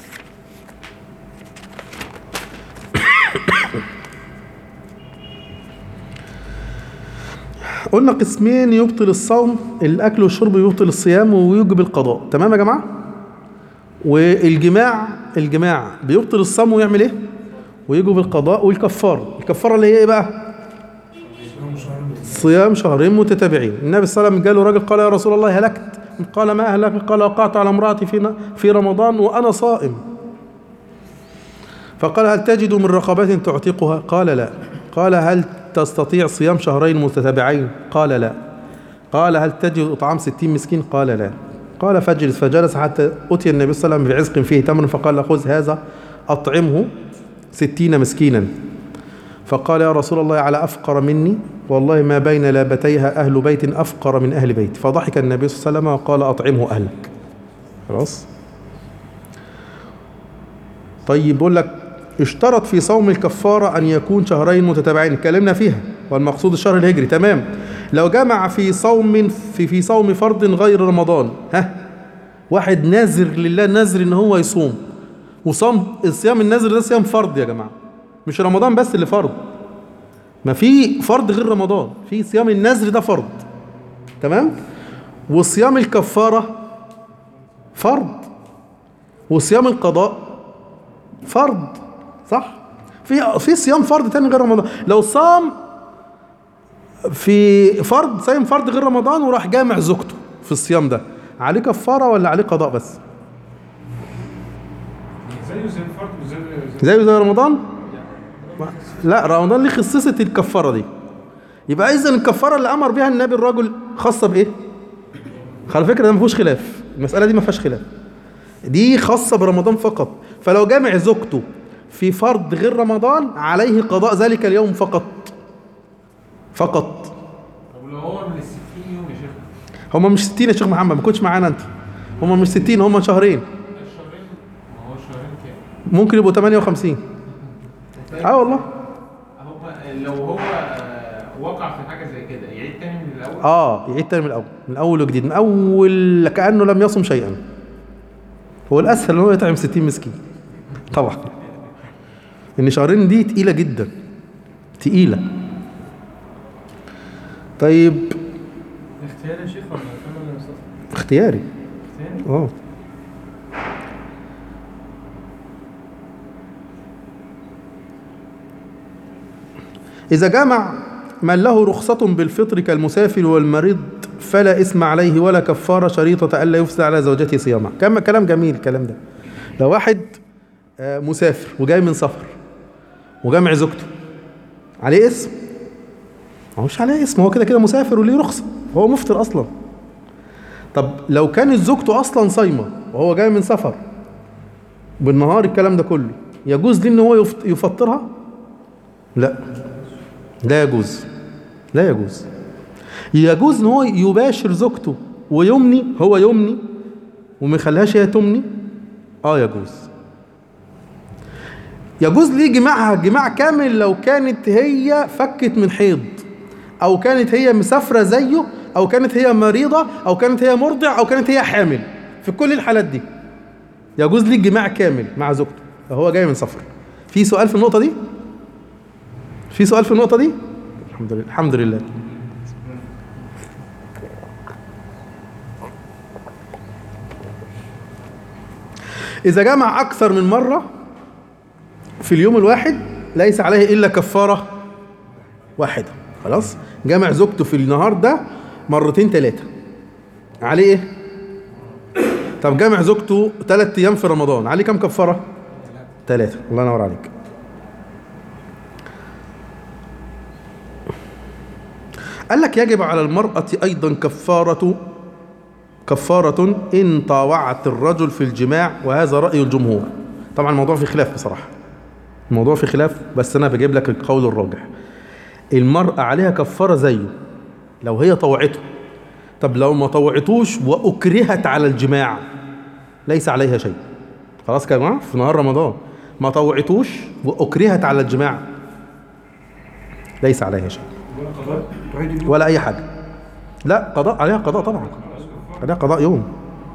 قلنا قسمين يبطل الصوم الأكل والشرب يبطل الصيام ويوجب القضاء تمام يا جماعة والجماع الجماع بيبطل الصوم ويعمل ايه ويوجب القضاء والكفارة الكفارة اللي هي ايه بقى صيام شهرين متتابعين النبي صلى الله عليه وسلم قال له راجل قال يا رسول الله هلكت قال ما أهلك قال وقعت على امرأتي في في رمضان وأنا صائم فقال هل تجد من رقبة تعتقها قال لا قال هل تستطيع صيام شهرين متتابعين قال لا قال هل تجد إطعام ستين مسكين قال لا قال فاجلس فجلس حتى أتي النبي صلى الله عليه وسلم بعزق فيه تمر فقال له خذ هذا أطعمه ستين مسكينا فقال يا رسول الله على أفقر مني والله ما بين لابتيها أهل بيت أفقر من أهل بيت فضحك النبي صلى الله عليه وسلم وقال أطعمه أهلك خلاص طيب بيقول لك اشترط في صوم الكفارة أن يكون شهرين متتابعين اتكلمنا فيها والمقصود الشهر الهجري تمام لو جمع في صوم في في صوم فرض غير رمضان ها واحد ناذر لله نذر ان هو يصوم وصام الصيام النذر ده صيام فرض يا جماعة مش رمضان بس اللي فرض ما في فرض غير رمضان في صيام النذر ده فرض تمام وصيام الكفارة فرض وصيام القضاء فرض صح في في صيام فرض تاني غير رمضان لو صام في فرض صايم فرض غير رمضان وراح جامع زوجته في الصيام ده عليه كفارة ولا عليه قضاء بس زيه زي الفرد وزي زي زي زي رمضان لا رمضان ليه خصيصة الكفارة دي يبقى إذا الكفارة اللي أمر بها النبي الرجل خاصة بإيه؟ على فكرة ده ما فيهوش خلاف المسألة دي ما فيهاش خلاف دي خاصة برمضان فقط فلو جامع زوجته في فرض غير رمضان عليه قضاء ذلك اليوم فقط فقط طب لو هو من ال 60 يوم يا شيخ هما مش 60 يا شيخ محمد ما كنتش معانا انت هما مش 60 هما شهرين الشهرين ما هو الشهرين كام؟ ممكن يبقوا 58 اه والله هو لو هو آه، وقع في حاجه زي كده يعيد تاني من الاول اه يعيد تاني من الاول من اول وجديد من اول كانه لم يصم شيئا هو الاسهل ان هو يطعم 60 مسكين طبعا ان شهرين دي تقيله جدا تقيله طيب اختيار يا شيخ ولا كمان ولا مصطفى؟ اختياري اختياري؟ اه إذا جمع من له رخصة بالفطر كالمسافر والمريض فلا إثم عليه ولا كفارة شريطة ألا يفسد على زوجته صيامه كم كلام جميل الكلام ده لو واحد آه، مسافر وجاي من سفر وجامع زوجته عليه اسم هو مش عليه اسم هو كده كده مسافر وليه رخصة هو مفطر أصلا طب لو كانت زوجته اصلا صايمه وهو جاي من سفر بالنهار الكلام ده كله يجوز ليه ان هو يفط- يفطرها لا لا يجوز لا يجوز يجوز ان هو يباشر زوجته ويمني هو يمني وما يخليهاش هي تمني اه يجوز يجوز ليه جماعها جماع كامل لو كانت هي فكت من حيض او كانت هي مسافره زيه او كانت هي مريضه او كانت هي مرضع او كانت هي حامل في كل الحالات دي يجوز ليه الجماع كامل مع زوجته فهو جاي من سفر في سؤال في النقطه دي في سؤال في النقطه دي الحمد لله الحمد لله اذا جمع اكثر من مره في اليوم الواحد ليس عليه الا كفاره واحده خلاص جمع زوجته في النهار ده مرتين ثلاثه عليه ايه طب جمع زوجته ثلاث ايام في رمضان عليه كم كفاره ثلاثه الله ينور عليك قال لك يجب على المرأة أيضا كفارة كفارة إن طاوعت الرجل في الجماع وهذا رأي الجمهور طبعا الموضوع في خلاف بصراحة الموضوع في خلاف بس أنا بجيب لك القول الراجح المرأة عليها كفارة زيه لو هي طوعته طب لو ما طوعتوش وأكرهت على الجماع ليس عليها شيء خلاص كده يا جماعة في نهار رمضان ما طوعتوش وأكرهت على الجماع ليس عليها شيء ولا قضاء تعيد اليوم ولا أي حاجة لا قضاء عليها قضاء طبعا عليها قضاء يوم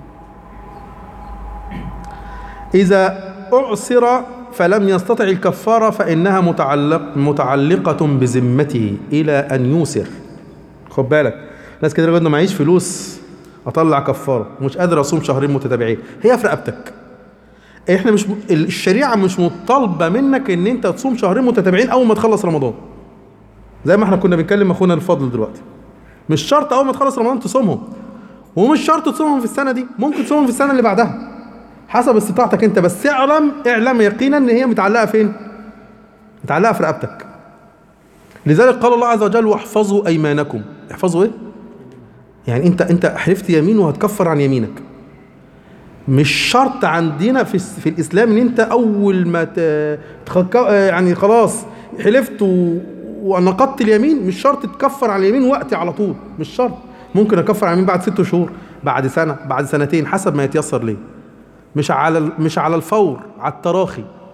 إذا أعسر فلم يستطع الكفارة فإنها متعلق متعلقة بذمته إلى أن يوسر خد بالك ناس كتير يقولوا معيش فلوس أطلع كفارة ومش قادر أصوم شهرين متتابعين هي في رقبتك احنا مش الشريعة مش مطالبة منك ان انت تصوم شهرين متتابعين اول ما تخلص رمضان زي ما احنا كنا بنكلم اخونا الفضل دلوقتي مش شرط اول ما تخلص رمضان تصومهم ومش شرط تصومهم في السنه دي ممكن تصومهم في السنه اللي بعدها حسب استطاعتك انت بس اعلم اعلم يقينا ان هي متعلقه فين متعلقه في رقبتك لذلك قال الله عز وجل واحفظوا ايمانكم احفظوا ايه يعني انت انت حلفت يمين وهتكفر عن يمينك مش شرط عندنا في الس- في الاسلام ان انت اول ما ت- تخك... يعني خلاص حلفت و... ونقضت اليمين مش شرط تكفر على اليمين وقتي على طول مش شرط ممكن اكفر على اليمين بعد ست شهور بعد سنه بعد سنتين حسب ما يتيسر ليه مش على ال- مش على الفور على التراخي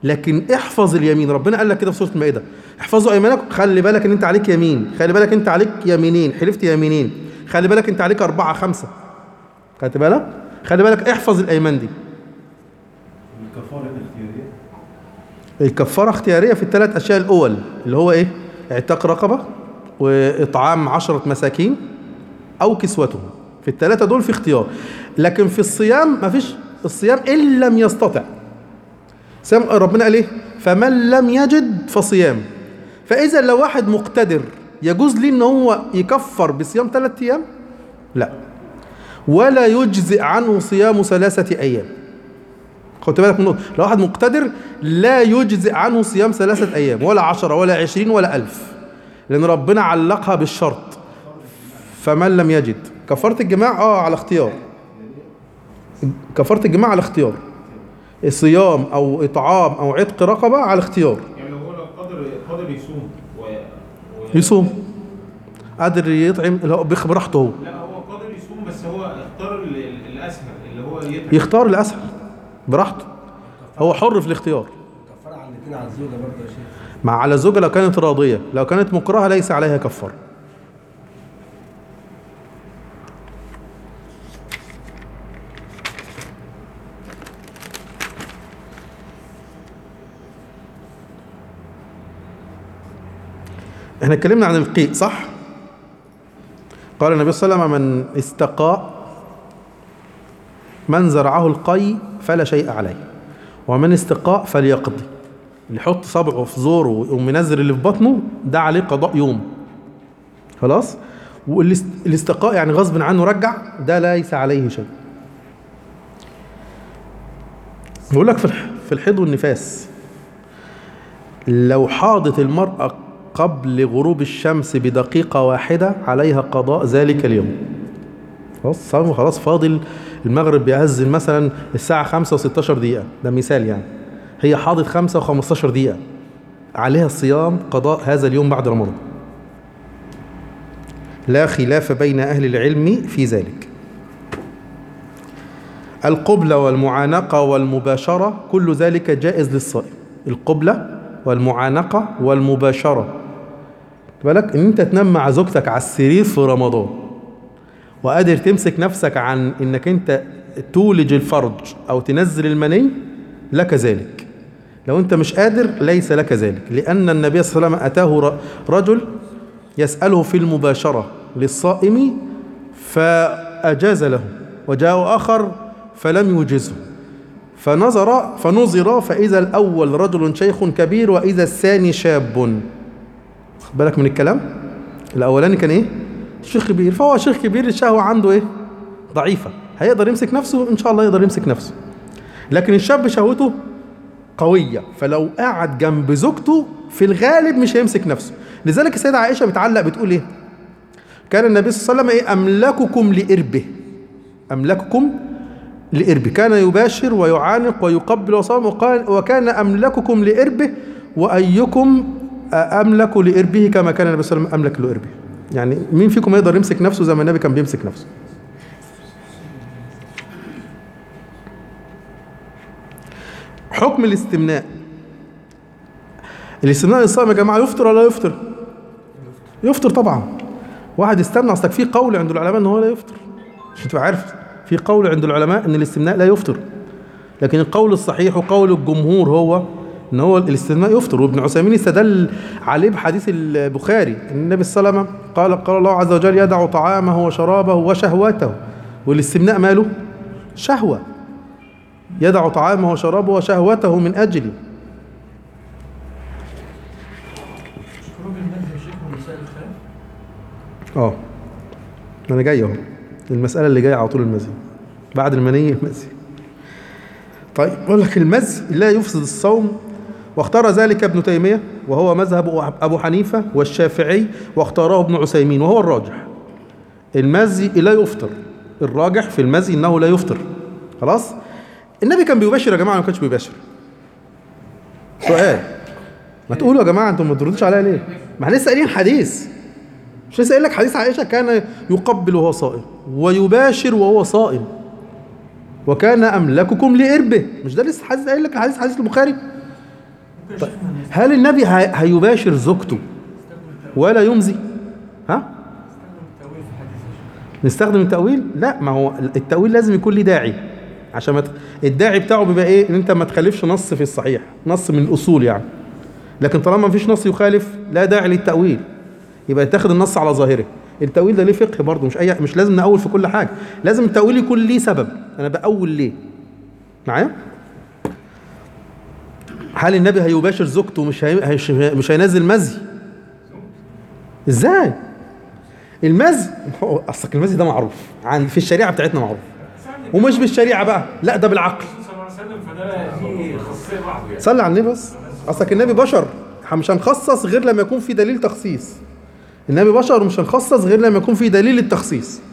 لكن احفظ اليمين ربنا قال لك كده في سوره المائده احفظوا ايمانكم خلي بالك ان انت عليك يمين خلي بالك انت عليك يمينين حلفت يمينين خلي بالك انت عليك اربعه خمسه خدت بالك خلي بالك احفظ الايمان دي الكفاره الاختياريه الكفاره اختياريه في الثلاث اشياء الاول اللي هو ايه اعتاق رقبه واطعام عشره مساكين او كسوتهم في الثلاثه دول في اختيار لكن في الصيام مفيش الصيام ان لم يستطع صيام ربنا قال ايه فمن لم يجد فصيام فاذا لو واحد مقتدر يجوز ليه ان هو يكفر بصيام ثلاث ايام لا ولا يجزئ عنه صيام ثلاثه ايام خدت بالك من نقطة. لو واحد مقتدر لا يجزئ عنه صيام ثلاثة أيام ولا عشرة ولا عشرين ولا ألف لأن ربنا علقها بالشرط فمن لم يجد كفارة الجماع اه على اختيار كفارة الجماع على اختيار صيام أو إطعام أو عتق رقبة على اختيار يعني لو هو لو قادر قادر يصوم و... و... يصوم قادر يطعم اللي هو بيخ- براحته هو لا هو قادر يصوم بس هو اختار ال- ال- الاسهل اللي هو يطعم يختار الأسهل براحته هو حر في الاختيار كفاره على الاثنين على الزوجه برضه يا شيخ مع على الزوجة لو كانت راضية لو كانت مكرهة ليس عليها كفارة احنا اتكلمنا عن القيء صح قال النبي صلى الله عليه وسلم من استقاء من زرعه القي فلا شيء عليه ومن استقاء فليقضي اللي يحط صبعه في زوره ويقوم منزل اللي في بطنه ده عليه قضاء يوم خلاص والاستقاء يعني غصب عنه رجع ده ليس عليه شيء بيقول لك في الح- في الحيض والنفاس لو حاضت المرأة قبل غروب الشمس بدقيقة واحدة عليها قضاء ذلك اليوم خلاص صام خلاص فاضل المغرب بيأذن مثلا الساعة 5 و16 دقيقة ده مثال يعني هي حاضت 5 و15 دقيقة عليها الصيام قضاء هذا اليوم بعد رمضان لا خلاف بين أهل العلم في ذلك القبلة والمعانقة والمباشرة كل ذلك جائز للصائم القبلة والمعانقة والمباشرة خد بالك ان انت تنام مع زوجتك على السرير في رمضان وقادر تمسك نفسك عن انك انت تولج الفرج او تنزل المني لك ذلك لو انت مش قادر ليس لك ذلك لان النبي صلى الله عليه وسلم اتاه ر- رجل يساله في المباشره للصائم فاجاز له وجاء اخر فلم يجزه فنظر فنظر فاذا الاول رجل شيخ كبير واذا الثاني شاب خد بالك من الكلام الاولاني كان ايه شيخ كبير فهو شيخ كبير الشهوه عنده ايه ضعيفه هيقدر يمسك نفسه ان شاء الله يقدر يمسك نفسه لكن الشاب شهوته قويه فلو قعد جنب زوجته في الغالب مش هيمسك نفسه لذلك السيده عائشه بتعلق بتقول ايه كان النبي صلى الله عليه وسلم ايه املككم لاربه املككم لإربه كان يباشر ويعانق ويقبل وصام وقال وكان أملككم لإربه وأيكم أملك لإربه كما كان النبي صلى الله عليه وسلم أملك لإربه يعني مين فيكم يقدر يمسك نفسه زي ما النبي كان بيمسك نفسه حكم الاستمناء الاستمناء للصائم يا جماعة يفطر ولا لا يفطر يفطر طبعا واحد استمنى اصلك في قول عند العلماء ان هو لا يفطر عشان تبقى عارف في قول عند العلماء ان الاستمناء لا يفطر لكن القول الصحيح وقول الجمهور هو ان هو الاستثناء يفطر وابن عثيمين استدل عليه بحديث البخاري ان النبي صلى الله عليه وسلم قال قال الله عز وجل يدع طعامه وشرابه وشهوته والاستثناء ماله شهوه يدع طعامه وشرابه وشهوته من اجلي خروج المنزل يا شيخ من مسائل الخلاف اه انا جاي اهو المساله اللي جايه على طول المزي بعد المني المزي طيب بقول لك المزي لا يفسد الصوم واختار ذلك ابن تيميه وهو مذهب ابو حنيفه والشافعي واختاره ابن عثيمين وهو الراجح المزي لا يفطر الراجح في المزي انه لا يفطر خلاص النبي كان بيباشر يا جماعه ولا ما كانش بيباشر سؤال ما تقولوا يا جماعه انتم ما تردوش عليا ليه ما احنا لسه قايلين حديث مش لسه قايل لك حديث عائشه كان يقبل وهو صائم ويباشر وهو صائم وكان املككم لاربه مش ده لسه حديث قايل لك الحديث حديث البخاري طيب هل النبي هي- هيباشر زوجته ولا يمزي ها نستخدم التأويل لا ما هو التأويل لازم يكون ليه داعي عشان ما ت- الداعي بتاعه بيبقى ايه ان انت ما تخالفش نص في الصحيح نص من الاصول يعني لكن طالما ما فيش نص يخالف لا داعي للتأويل يبقى تاخد النص على ظاهره التأويل ده ليه فقه برضه مش اي مش لازم نأول في كل حاجة لازم التأويل يكون ليه سبب انا بأول ليه معايا هل النبي هيباشر زوجته مش هي... هيش- مش هينزل مزي ازاي المزي هو اصلك المزي ده معروف عن في الشريعه بتاعتنا معروف ومش بالشريعه بقى لا ده بالعقل صلى الله عليه وسلم فده دي خاصيه لوحده يعني صلي على النبي بس اصلك النبي بشر مش هنخصص غير لما يكون في دليل تخصيص النبي بشر مش هنخصص غير لما يكون في دليل التخصيص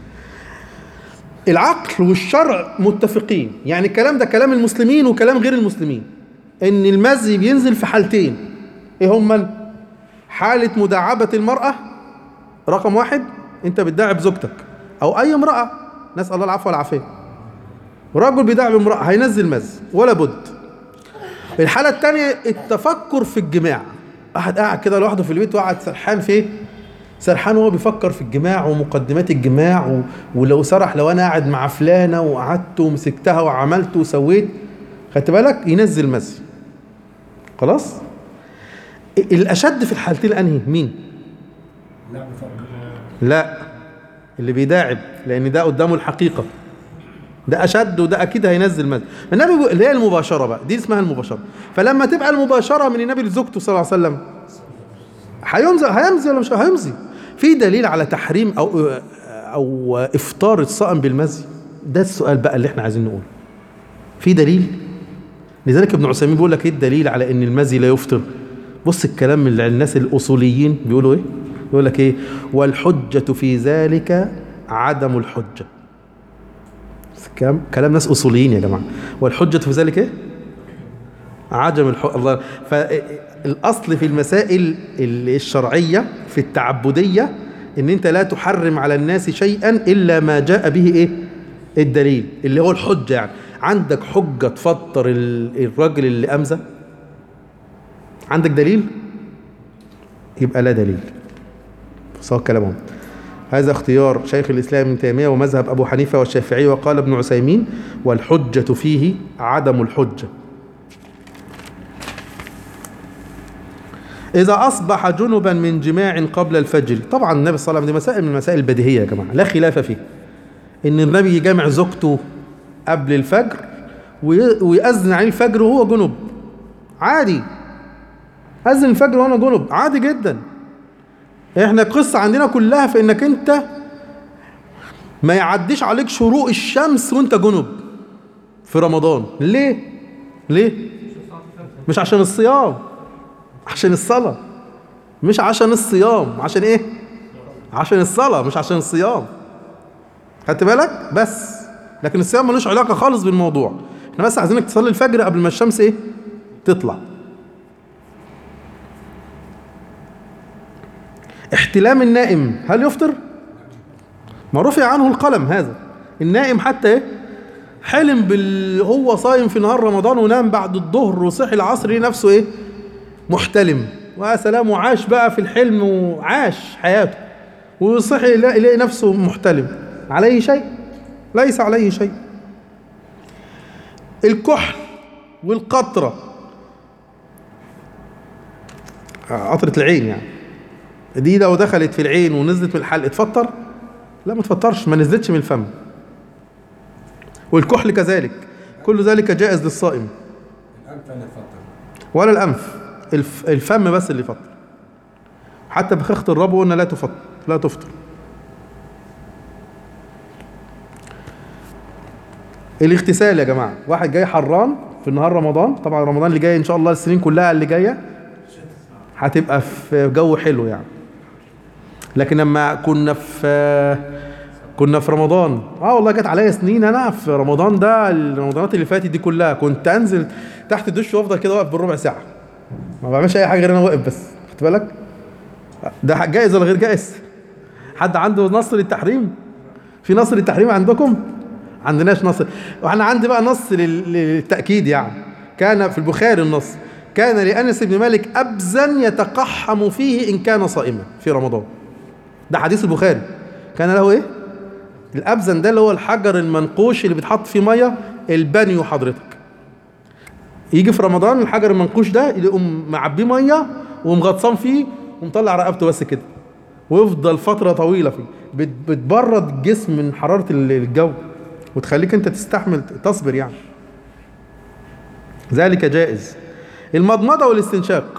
العقل والشرع متفقين يعني الكلام ده كلام المسلمين وكلام غير المسلمين ان المزي بينزل في حالتين ايه هما حالة مداعبة المرأة رقم واحد انت بتداعب زوجتك او اي امرأة نسأل الله العفو والعافية رجل بيداعب امرأة هينزل مز ولا بد الحالة التانية التفكر في الجماع واحد قاعد كده لوحده في البيت وقعد سرحان في ايه؟ سرحان وهو بيفكر في الجماع ومقدمات الجماع و... ولو سرح لو انا قاعد مع فلانة وقعدت ومسكتها وعملت وسويت خدت بالك ينزل مزي خلاص الاشد في الحالتين انهي مين لا بفرق لا اللي بيداعب لان ده قدامه الحقيقه ده اشد وده اكيد هينزل مزي النبي بيقول- اللي هي المباشره بقى دي اسمها المباشره فلما تبقى المباشره من النبي لزوجته صلى الله عليه وسلم هيمزي هيمزي ولا مش هيمزي في دليل على تحريم او او افطار الصائم بالمزي ده السؤال بقى اللي احنا عايزين نقوله في دليل لذلك ابن عثيمين بيقول لك ايه الدليل على ان المزي لا يفطر بص الكلام من الناس الاصوليين بيقولوا ايه يقول لك ايه والحجه في ذلك عدم الحجه بس كلام كلام ناس اصوليين يا جماعه والحجه في ذلك ايه عدم الحجه الله فالاصل في المسائل الشرعيه في التعبديه ان انت لا تحرم على الناس شيئا الا ما جاء به ايه الدليل اللي هو الحجه يعني عندك حجه تفطر ال- الراجل اللي امزه عندك دليل يبقى لا دليل صار كلامهم هذا اختيار شيخ الإسلام ابن تيمية ومذهب أبو حنيفة والشافعي وقال ابن عثيمين والحجة فيه عدم الحجة إذا أصبح جنبا من جماع قبل الفجر طبعا النبي صلى الله عليه وسلم دي مسائل من المسائل البديهية يا جماعة لا خلاف فيه إن النبي يجامع زوجته قبل الفجر وي- ويأذن عليه الفجر وهو جنب عادي أذن الفجر وأنا جنب عادي جدا احنا القصة عندنا كلها في انك انت ما يعديش عليك شروق الشمس وانت جنب في رمضان ليه ليه مش عشان الصيام عشان الصلاة مش عشان الصيام عشان ايه عشان الصلاة مش عشان الصيام خدت بالك بس لكن الصيام ملوش علاقة خالص بالموضوع احنا بس عايزينك تصلي الفجر قبل ما الشمس ايه تطلع احتلام النائم هل يفطر ما رفع عنه القلم هذا النائم حتى ايه حلم بال هو صايم في نهار رمضان ونام بعد الظهر وصحي العصر ليه نفسه ايه محتلم ويا سلام وعاش بقى في الحلم وعاش حياته وصحي يلاقي يلاقي نفسه محتلم عليه شيء ليس عليه شيء الكحل والقطرة آه، قطرة العين يعني دي لو دخلت في العين ونزلت من الحلق تفطر لا ما تفطرش ما نزلتش من الفم والكحل كذلك كل ذلك جائز للصائم الأنف اللي اتفضل ولا الأنف الف الفم بس اللي يفطر حتى بخاخة الربو قلنا لا تفطر لا تفطر الاغتسال يا جماعة واحد جاي حران في نهار رمضان طبعا رمضان اللي جاي ان شاء الله السنين كلها اللي جاية هتبقى في جو حلو يعني لكن لما كنا في كنا في رمضان اه والله جت عليا سنين انا في رمضان ده الرمضانات اللي فاتت دي كلها كنت انزل تحت الدش وافضل كده واقف بالربع ساعه ما بعملش اي حاجه غير انا واقف بس خدت بالك ده جائز ولا غير جائز حد عنده نص للتحريم في نص للتحريم عندكم عندناش نص وانا عندي بقى نص لل- للتاكيد يعني كان في البخاري النص كان لأنس بن مالك أبزا يتقحم فيه إن كان صائما في رمضان ده حديث البخاري كان له إيه؟ الأبزن ده اللي هو الحجر المنقوش اللي بيتحط فيه مية البانيو حضرتك يجي في رمضان الحجر المنقوش ده يقوم معبيه مية ومغطسان فيه ومطلع رقبته بس كده ويفضل فترة طويلة فيه بت- بتبرد الجسم من حرارة ال- الجو وتخليك انت تستحمل تصبر يعني ذلك جائز المضمضة والاستنشاق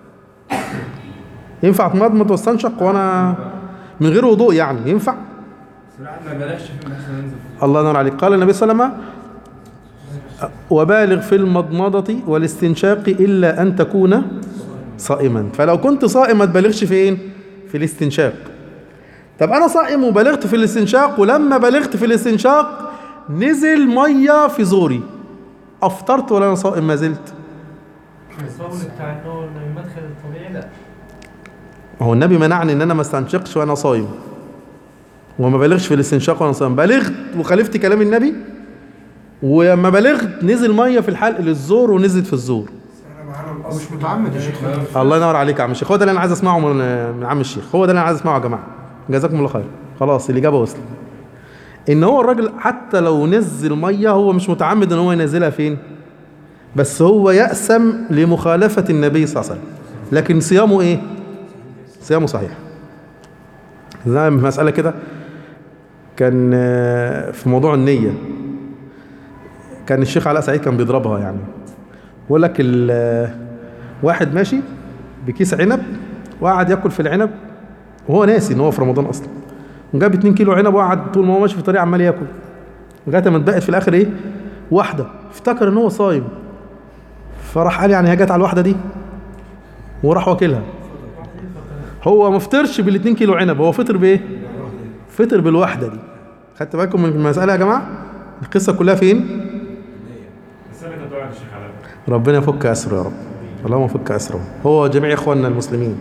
ينفع اتمضمض واستنشق وانا من غير وضوء يعني ينفع صراحة ما بلاغش في المحسن ينزل الله ينور عليك قال النبي صلى الله عليه وسلم وبالغ في المضمضة والاستنشاق إلا أن تكون صائما فلو كنت صائم ما تبالغش فين في الاستنشاق طب أنا صائم وبالغت في الاستنشاق ولما بالغت في الاستنشاق نزل مية في زوري أفطرت ولا أنا صائم ما زلت الصول بتاع ان هو المدخل الطبيعي لا ما هو النبي منعني ان انا ما استنشقش وانا صايم وما بالغش في الاستنشاق وانا صايم بلغت وخالفت كلام النبي ولما بلغت نزل ميه في الحلق للزور ونزلت في الزور مش متعمد يا شيخ الله ينور عليك يا عم الشيخ هو ده اللي انا عايز اسمعه من من عم الشيخ هو ده اللي انا عايز اسمعه يا جماعه جزاكم الله خير خلاص الاجابه وصلت ان هو الراجل حتى لو نزل ميه هو مش متعمد ان هو ينزلها فين بس هو يأسم لمخالفة النبي صلى الله عليه وسلم لكن صيامه ايه صيامه صحيح زي مسألة كده كان آه، في موضوع النية كان الشيخ علاء سعيد كان بيضربها يعني بيقول لك ال- آه، واحد ماشي بكيس عنب وقعد ياكل في العنب وهو ناسي ان هو في رمضان اصلا وجاب 2 كيلو عنب وقعد طول ما هو ماشي في الطريق عمال ياكل لغايه ما اتبقت في الاخر ايه واحده افتكر ان هو صايم فراح قال يعني هي جت على الواحده دي وراح واكلها هو ما فطرش بال 2 كيلو عنب هو فطر بايه فطر بالواحده دي خدت بالكم من المساله يا جماعه القصه كلها فين مسألة الدعاء يا شيخ علاء ربنا يفك اسره يا رب اللهم فك اسره هو جميع اخواننا المسلمين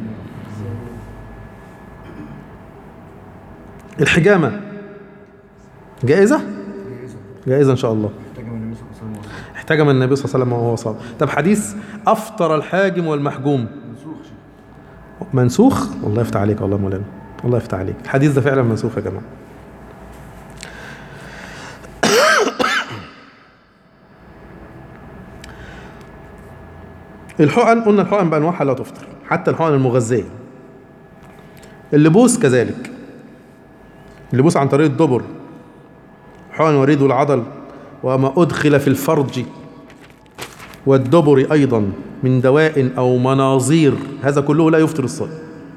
الحجامه جائزه جائزه ان شاء الله احتجم النبي صلى الله عليه وسلم وهو صائم طب حديث افطر الحاجم والمحجوم منسوخ الله يفتح عليك والله يا مولانا الله يفتح عليك الحديث ده فعلا منسوخ يا جماعه الحقن قلنا الحقن بانواعها لا تفطر حتى الحقن المغذيه اللبوس كذلك اللبوس عن طريق الدبر حقن وريد العضل وما أدخل في الفرج والدبر أيضا من دواء أو مناظير هذا كله لا يفطر الصائم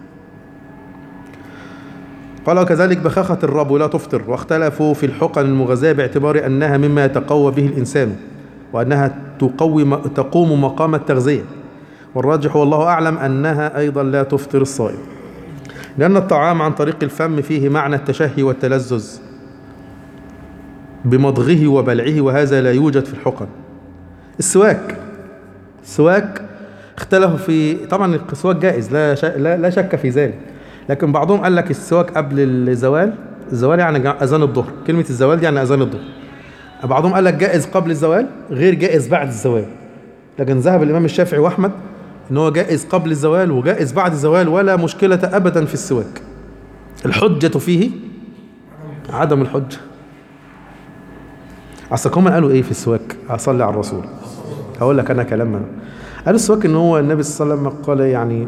قال وكذلك بخاخة الرب لا تفطر واختلفوا في الحقن المغذية باعتبار أنها مما يتقوى به الإنسان وأنها تقوم تقوم مقام التغذية والراجح والله أعلم أنها أيضا لا تفطر الصائم لأن الطعام عن طريق الفم فيه معنى التشهي والتلذذ بمضغه وبلعه وهذا لا يوجد في الحقن السواك السواك اختلفوا في طبعا السواك جائز لا شك لا, لا شك في ذلك لكن بعضهم قال لك السواك قبل الزوال الزوال يعني جا- اذان الظهر كلمه الزوال دي يعني اذان الظهر بعضهم قال لك جائز قبل الزوال غير جائز بعد الزوال لكن ذهب الامام الشافعي واحمد ان هو جائز قبل الزوال وجائز بعد الزوال ولا مشكله ابدا في السواك الحجه فيه عدم الحجه اصل هم قالوا ايه في السواك اصلي على الرسول هقول لك انا كلام انا قالوا السواك ان هو النبي صلى الله عليه وسلم قال يعني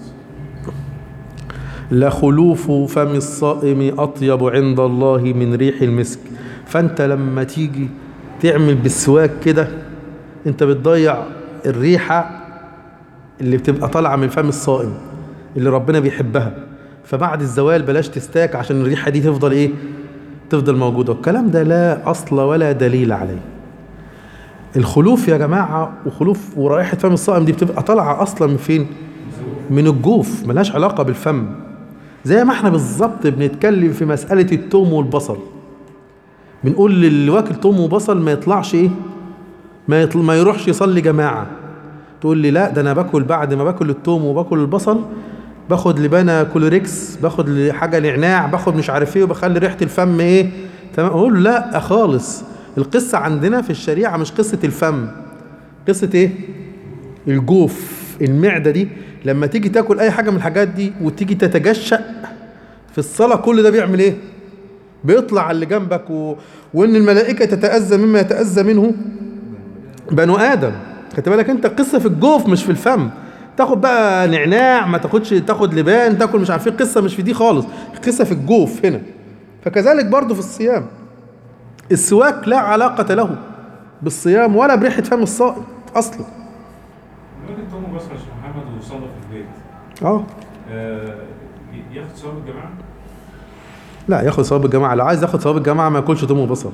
لخلوف فم الصائم اطيب عند الله من ريح المسك فانت لما تيجي تعمل بالسواك كده انت بتضيع الريحه اللي بتبقى طالعه من فم الصائم اللي ربنا بيحبها فبعد الزوال بلاش تستاك عشان الريحه دي تفضل ايه تفضل موجوده الكلام ده لا اصل ولا دليل عليه الخلوف يا جماعه وخلوف ورائحه فم الصائم دي بتبقى طالعه اصلا من فين من الجوف ملهاش علاقه بالفم زي ما احنا بالظبط بنتكلم في مساله التوم والبصل بنقول للي واكل توم وبصل ما يطلعش ايه ما, يطل... ما يروحش يصلي جماعه تقول لي لا ده انا باكل بعد ما باكل التوم وباكل البصل باخد لبانا كولوريكس باخد حاجه نعناع باخد مش عارف ايه وبخلي ريحه الفم ايه تمام اقول له لا خالص القصه عندنا في الشريعه مش قصه الفم قصه ايه الجوف المعده دي لما تيجي تاكل اي حاجه من الحاجات دي وتيجي تتجشأ في الصلاه كل ده بيعمل ايه بيطلع على اللي جنبك و... وان الملائكه تتاذى مما يتاذى منه بنو ادم خدت بالك انت القصه في الجوف مش في الفم تاخد بقى نعناع ما تاخدش تاخد لبان تاكل مش عارف ايه القصه مش في دي خالص القصه في الجوف هنا فكذلك برضو في الصيام السواك لا علاقه له بالصيام ولا بريحه فم الصائم اصلا الراجل تومه بصر يا شيخ محمد وصلى في البيت اه آه، ياخد ثواب الجماعه؟ لا ياخد ثواب الجماعه لو عايز ياخد ثواب الجماعه ما ياكلش توم وبصل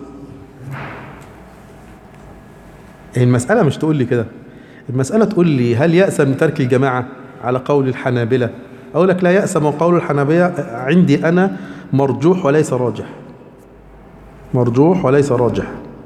المساله مش تقول لي كده المساله تقول لي هل يأسى من ترك الجماعه على قول الحنابلة اقول لك لا يأسى وقول الحنابلة عندي انا مرجوح وليس راجح مرجوح وليس راجح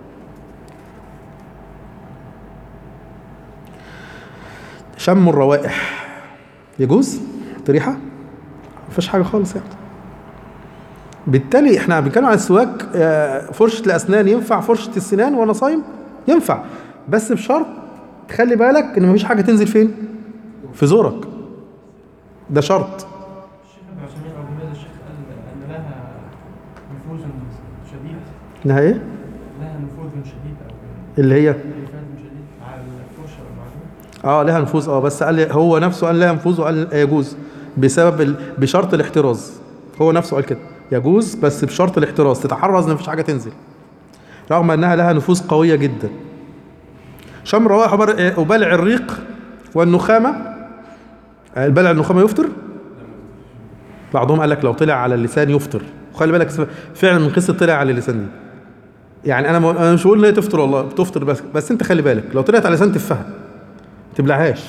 شم الروائح يجوز ريحه مفيش حاجه خالص يعني بالتالي احنا بنتكلم عن السواك آه، فرشة الأسنان ينفع فرشة السنان وأنا صايم؟ ينفع بس بشرط تخلي بالك إن مفيش حاجة تنزل فين؟ في زورك ده شرط الشيخ ابن عثيمين او ابن باز الشيخ قال ان لها نفوذ شديد إنها إيه؟ لها نفوذ شديد او اللي هي نفاذ شديد على الفرشه والمعجون اه لها نفوذ اه بس قال هو نفسه قال لها نفوذ وقال يجوز بسبب ال... بشرط الاحتراز هو نفسه قال كده يجوز بس بشرط الاحتراز تتحرز ان مفيش حاجه تنزل رغم انها لها نفوذ قويه جدا شم روائح وبر- وبلع الريق والنخامه البلع النخامه يفطر بعضهم قال لك لو طلع على اللسان يفطر وخلي بالك فعلا من قصه طلع على اللسان دي يعني انا م- انا مش بقول ان هي تفطر والله بتفطر بس بس انت خلي بالك لو طلعت على لسان تفها ما تبلعهاش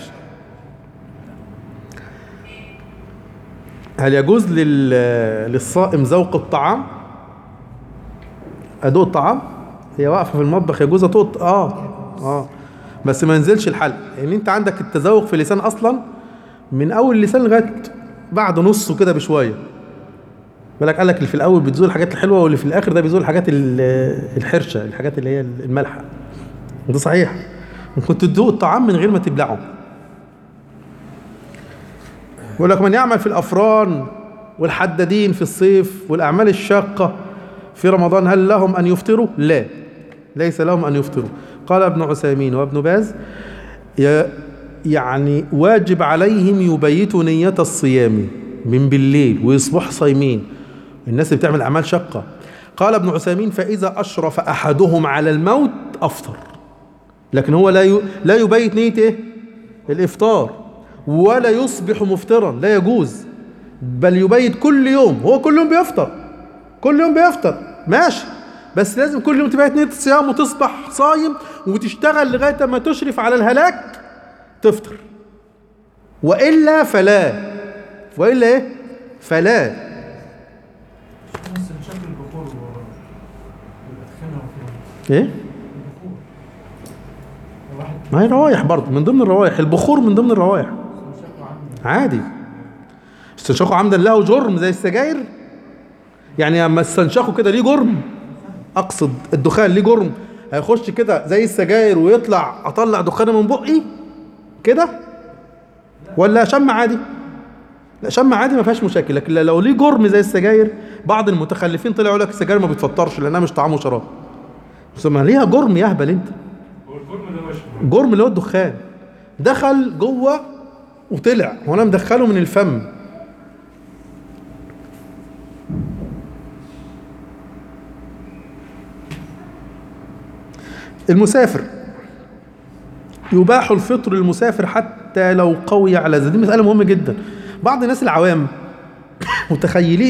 هل يجوز لل... للصائم ذوق الطعام ادوق الطعام هي واقفه في المطبخ يجوز ادوق اه اه بس ما ينزلش الحلق لان انت عندك التذوق في اللسان اصلا من اول اللسان لغايه بعد نصه كده بشويه بالك قال لك اللي في الاول بتزول الحاجات الحلوه واللي في الاخر ده بيزول الحاجات ال- الحرشه الحاجات اللي هي المالحه وده صحيح ممكن تدوق الطعام من غير ما تبلعه يقول لك من يعمل في الافران والحدادين في الصيف والاعمال الشاقه في رمضان هل لهم ان يفطروا؟ لا ليس لهم ان يفطروا قال ابن عثيمين وابن باز ي- يعني واجب عليهم يبيتوا نية الصيام من بالليل ويصبحوا صايمين الناس اللي بتعمل اعمال شاقه قال ابن عثيمين فاذا اشرف احدهم على الموت افطر لكن هو لا ي... لا يبيت نية ايه؟ الافطار ولا يصبح مفطرا لا يجوز بل يبيت كل يوم هو كل يوم بيفطر كل يوم بيفطر ماشي بس لازم كل يوم تبيت نية الصيام وتصبح صايم وتشتغل لغاية ما تشرف على الهلاك تفطر وإلا فلا وإلا إيه؟ فلا بس شكل البخور والادخنه وفيهم إيه؟ البخور واحد ما هي روايح برضه من ضمن الروايح البخور من ضمن الروايح شكله عامل عادي استنشاقه عمدا له جرم زي السجاير يعني اما استنشاقه كده ليه جرم اقصد الدخان ليه جرم هيخش كده زي السجاير ويطلع اطلع دخانه من بقي كده ولا شم عادي لا شم عادي ما فيهاش مشاكل لكن لو ليه جرم زي السجاير بعض المتخلفين طلعوا يقول لك السجاير ما بتفطرش لانها مش طعام وشراب بس ما ليها جرم يهبل انت هو الجرم اللي هو شرب جرم اللي هو الدخان دخل جوه وطلع وانا مدخله من الفم المسافر يباح الفطر للمسافر حتى لو قوي على ذلك دي مسألة مهمة جدا بعض الناس العوام متخيلين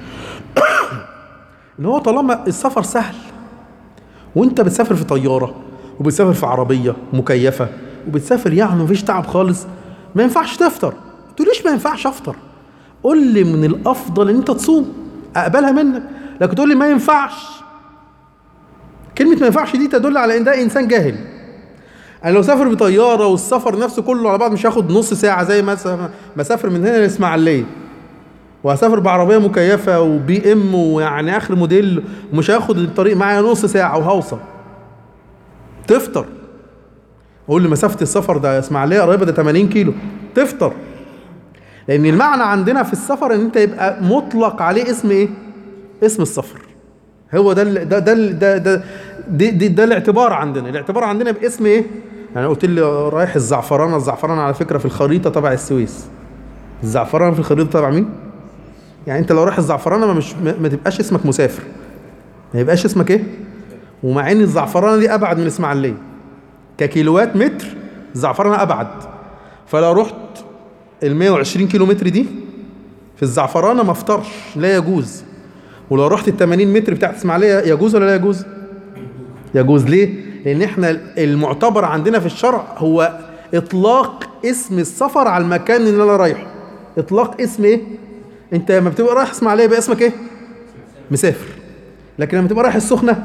ان هو طالما السفر سهل وانت بتسافر في طياره وبتسافر في عربيه مكيفه وبتسافر يعني مفيش تعب خالص ما ينفعش تفطر تقوليش ما ينفعش افطر قول لي من الافضل ان انت تصوم اقبلها منك لكن تقول لي ما ينفعش كلمه ما ينفعش دي تدل على ان ده انسان جاهل انا لو سافر بطياره والسفر نفسه كله على بعض مش هياخد نص ساعه زي مثلا ما اسافر من هنا لاسماعيليه وهسافر بعربيه مكيفه وبي ام ويعني اخر موديل ومش هاخد الطريق معايا نص ساعه وهوصل تفطر اقول لي مسافه السفر ده اسماعيليه قريبه ده 80 كيلو تفطر لان المعنى عندنا في السفر ان انت يبقى مطلق عليه اسم ايه اسم السفر هو ده ال- ده ده ال- ده ده دي دي ده الاعتبار عندنا الاعتبار عندنا باسم ايه يعني قلت لي رايح الزعفرانه الزعفرانه على فكره في الخريطه تبع السويس الزعفرانه في الخريطه تبع مين يعني انت لو رايح الزعفرانه ما مش ما, ما تبقاش اسمك مسافر ما يبقاش اسمك ايه ومع ان الزعفرانه دي ابعد من اسماعيليه ككيلوات متر الزعفرانه ابعد فلو رحت ال 120 كيلو متر دي في الزعفرانه ما افطرش لا يجوز ولو رحت ال 80 متر بتاعت اسماعيليه يجوز ولا لا يجوز؟ يجوز ليه؟ لان احنا المعتبر عندنا في الشرع هو اطلاق اسم السفر على المكان اللي انا رايحه اطلاق اسم ايه؟ انت لما بتبقى رايح اسماعيليه يبقى اسمك ايه؟ مسافر لكن لما تبقى رايح السخنه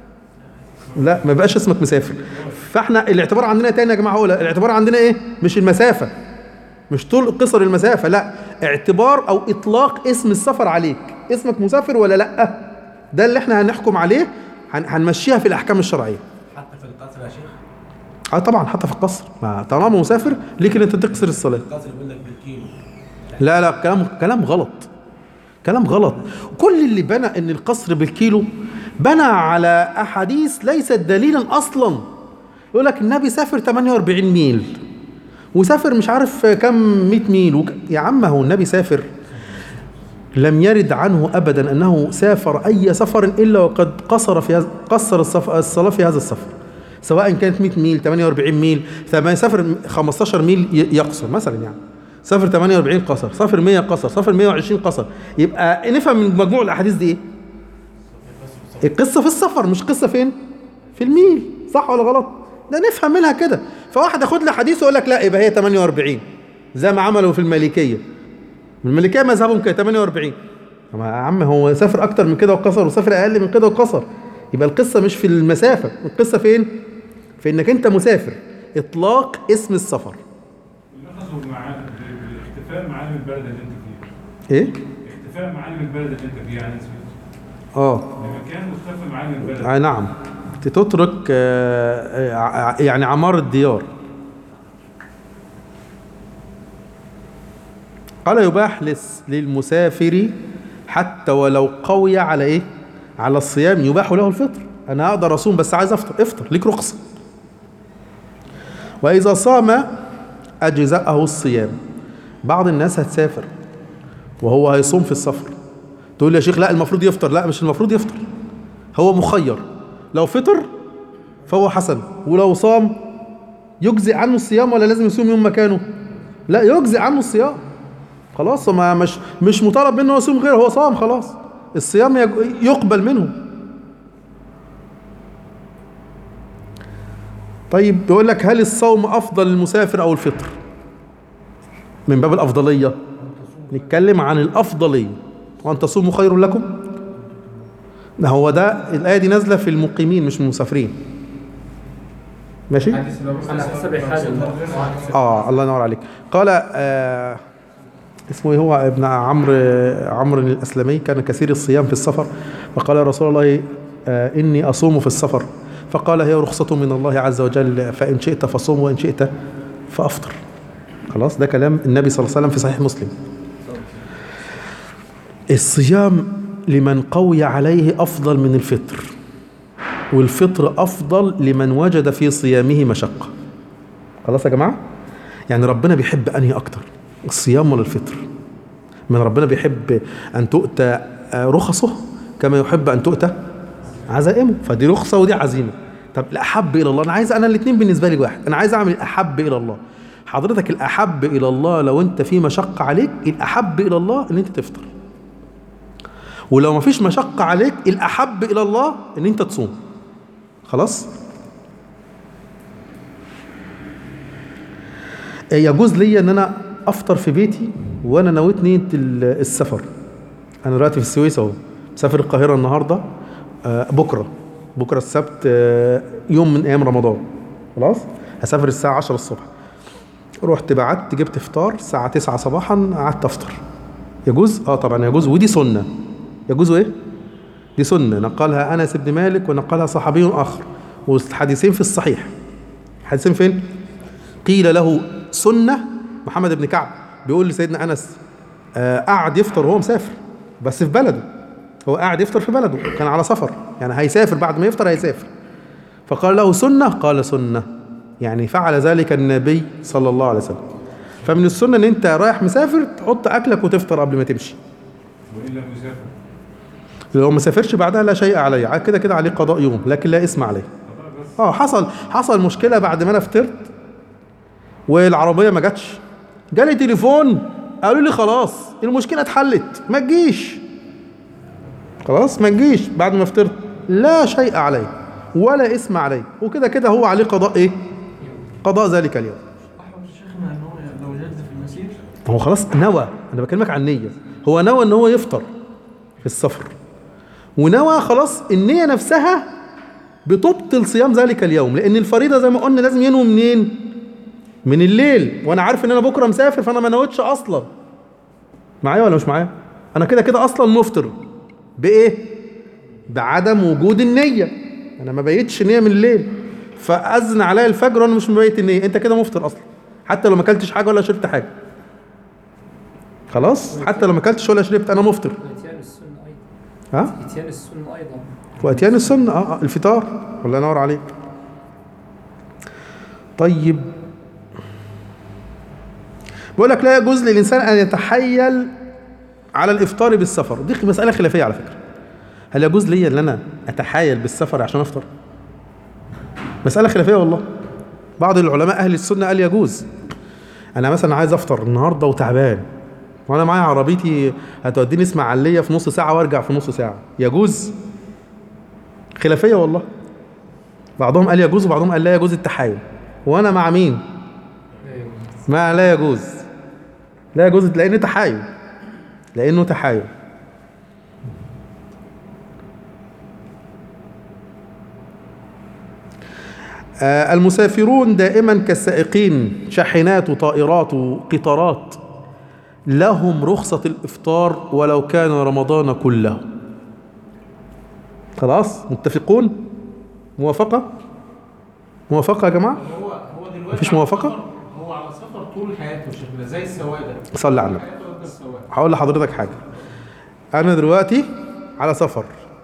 لا ما بقاش اسمك مسافر فاحنا الاعتبار عندنا تاني يا جماعه هو الاعتبار عندنا ايه مش المسافه مش طول قصر المسافه لا اعتبار او اطلاق اسم السفر عليك اسمك مسافر ولا لا ده اللي احنا هنحكم عليه هن- هنمشيها في الاحكام الشرعيه حتى في القصر يا شيخ اه طبعا حتى في القصر ما طالما مسافر ليك ان انت تقصر الصلاه القصر بيقول لك بالكيلو لا لا كلام كلام غلط كلام غلط كل اللي بنى ان القصر بالكيلو بنى على احاديث ليست دليلا اصلا يقول لك النبي سافر 48 ميل وسافر مش عارف كم 100 ميل وك... يا عم هو النبي سافر لم يرد عنه ابدا انه سافر اي سفر الا وقد قصر في هذا قصر الصف... الصلاه في هذا السفر سواء كانت 100 ميل 48 ميل ثم سافر 15 ميل ي- يقصر مثلا يعني سافر 48 قصر سافر 100 قصر سافر 120 قصر يبقى نفهم من مجموع الاحاديث دي ايه القصه في السفر مش قصه فين في الميل صح ولا غلط ده نفهم منها كده فواحد ياخد لي حديث ويقول لك لا يبقى هي 48 زي ما عملوا في المالكيه المالكيه مذهبهم كان 48 طب يا عم هو سافر اكتر من كده وقصر وسافر اقل من كده وقصر يبقى القصه مش في المسافه القصه فين في انك انت مسافر اطلاق اسم السفر يلاحظوا مع بالاختفاء معالم البلد اللي انت فيها ايه اختفاء معالم البلد اللي انت فيها يعني اسمه اه بمكان واختفى معالم البلد آه نعم تترك آه آه يعني عمار الديار قال يباح لس- للمسافر حتى ولو قوي على ايه على الصيام يباح له الفطر انا اقدر اصوم بس عايز افطر افطر ليك رخصه واذا صام اجزاءه الصيام بعض الناس هتسافر وهو هيصوم في السفر تقول لي يا شيخ لا المفروض يفطر لا مش المفروض يفطر هو مخير لو فطر فهو حسن ولو صام يجزئ عنه الصيام ولا لازم يصوم يوم مكانه لا يجزئ عنه الصيام خلاص ما مش مش مطالب منه يصوم غير هو صام خلاص الصيام يج- يقبل منه طيب بيقول لك هل الصوم افضل للمسافر او الفطر من باب الافضليه نتكلم عن الافضليه وان تصوموا خير لكم ده هو ده الايه دي نازله في المقيمين مش المسافرين ماشي حديث اللي هو على حسب الحاجة اه الله ينور عليك قال آه اسمه ايه هو ابن عمرو عمرو الاسلمي كان كثير الصيام في السفر فقال يا رسول الله آه اني اصوم في السفر فقال هي رخصة من الله عز وجل فإن شئت فصوم وإن شئت فأفطر خلاص ده كلام النبي صلى الله عليه وسلم في صحيح مسلم الصيام لمن قوي عليه أفضل من الفطر والفطر أفضل لمن وجد في صيامه مشقة خلاص يا جماعة يعني ربنا بيحب أنهي أكتر الصيام ولا الفطر من ربنا بيحب أن تؤتى رخصه كما يحب أن تؤتى عزائمه فدي رخصة ودي عزيمة طب الأحب إلى الله أنا عايز أنا الاتنين بالنسبة لي واحد أنا عايز أعمل الأحب إلى الله حضرتك الأحب إلى الله لو أنت في مشقة عليك الأحب إلى الله أن أنت تفطر ولو ما فيش مشقة عليك الأحب إلى الله أن أنت تصوم خلاص يجوز لي ان انا افطر في بيتي وانا نويت نيه ال- السفر انا دلوقتي في السويس اهو مسافر القاهره النهارده آه، بكره بكره السبت آه، يوم من ايام رمضان خلاص هسافر الساعه 10 الصبح رحت بعت جبت فطار الساعه 9 صباحا قعدت افطر يجوز اه طبعا يجوز ودي سنه يجوز ايه دي سنه نقلها انس بن مالك ونقلها صحابي اخر والحديثين في الصحيح حديثين فين قيل له سنة محمد بن كعب بيقول لسيدنا أنس آه قعد يفطر وهو مسافر بس في بلده هو قاعد يفطر في بلده كان على سفر يعني هيسافر بعد ما يفطر هيسافر فقال له سنة قال سنة يعني فعل ذلك النبي صلى الله عليه وسلم فمن السنة ان انت رايح مسافر تحط اكلك وتفطر قبل ما تمشي وإن لم يسافر لو ما سافرش بعدها لا شيء عليه ع- كده كده عليه قضاء يوم لكن لا اسم عليه اه حصل حصل مشكله بعد ما انا فطرت والعربيه ما جاتش جالي تليفون قالوا لي خلاص المشكله اتحلت ما تجيش خلاص ما تجيش بعد ما فطرت لا شيء عليه ولا اسم عليه وكده كده هو عليه قضاء ايه قضاء ذلك اليوم احمد شيخنا ان هو لو جد في المسير هو خلاص نوى انا بكلمك عن النيه هو نوى ان هو يفطر في السفر ونوى خلاص النيه نفسها بتبطل صيام ذلك اليوم لان الفريضه زي ما قلنا لازم ينوي منين من الليل وانا عارف ان انا بكره مسافر فانا ما نويتش اصلا معايا ولا مش معايا انا كده كده اصلا مفطر بايه بعدم وجود النيه انا ما بيتش نيه من الليل فاذن عليا الفجر وانا مش مبيت النيه انت كده مفطر اصلا حتى لو ما اكلتش حاجه ولا شربت حاجه خلاص حتى لو ما اكلتش ولا شربت انا مفطر اتيان السنة ايضا ها اتيان السنة ايضا واتيان السنه اه آه، الفطار الله ينور عليك طيب بيقول لك لا يجوز للانسان ان يتحايل على الافطار بالسفر دي مساله خلافيه على فكره هل يجوز لي ان انا اتحايل بالسفر عشان افطر مساله خلافيه والله بعض العلماء اهل السنه قال يجوز انا مثلا عايز افطر النهارده وتعبان وانا معايا عربيتي هتوديني اسماعيليه في نص ساعه وارجع في نص ساعه يجوز خلافيه والله بعضهم قال يجوز وبعضهم قال لا يجوز التحايل وانا مع مين ما لا يجوز لا يجوز لانه تحايل لانه تحايل آه، المسافرون دائما كالسائقين شاحنات وطائرات وقطارات لهم رخصة الإفطار ولو كان رمضان كله خلاص متفقون موافقة موافقة يا جماعة هو هو دلوقتي مفيش على موافقة؟ سفر- هو على سفر طول حياته شكله زي السواق ده صلي على النبي حياته قد السواق هقول لحضرتك حاجة أنا دلوقتي على سفر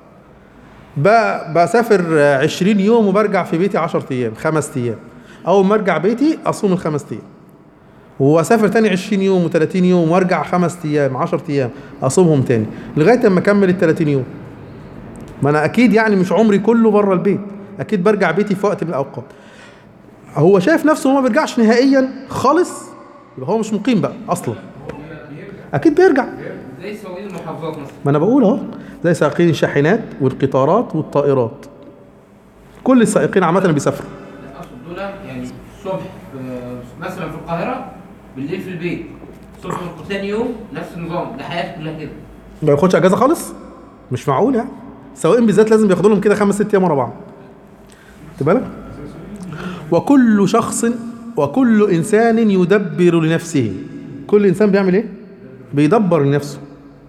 ب- بسافر عشرين يوم وبرجع في بيتي عشر أيام خمس أيام أول ما أرجع بيتي أصوم الخمس أيام وأسافر تاني عشرين يوم وتلاتين يوم وأرجع خمس أيام عشر أيام أصومهم تاني لغاية أما أكمل التلاتين يوم ما أنا أكيد يعني مش عمري كله بره البيت أكيد برجع بيتي في وقت من الأوقات هو شايف نفسه وما بيرجعش نهائيا خالص يبقى هو مش مقيم بقى أصلا أكيد بيرجع زي سواقين المحافظات مثلا ما انا بقول اهو زي سائقين الشاحنات والقطارات والطائرات كل السائقين عامه بيسافروا اقصد دول يعني الصبح في- مثلا في القاهره بالليل في البيت الصبح ثاني يوم نفس النظام ده حياته كلها كده ما ياخدش اجازه خالص مش معقول يعني السواقين بالذات لازم ياخدوا لهم كده خمس ست ايام ورا بعض خد بالك وكل شخص وكل انسان يدبر لنفسه كل انسان بيعمل ايه بيدبر لنفسه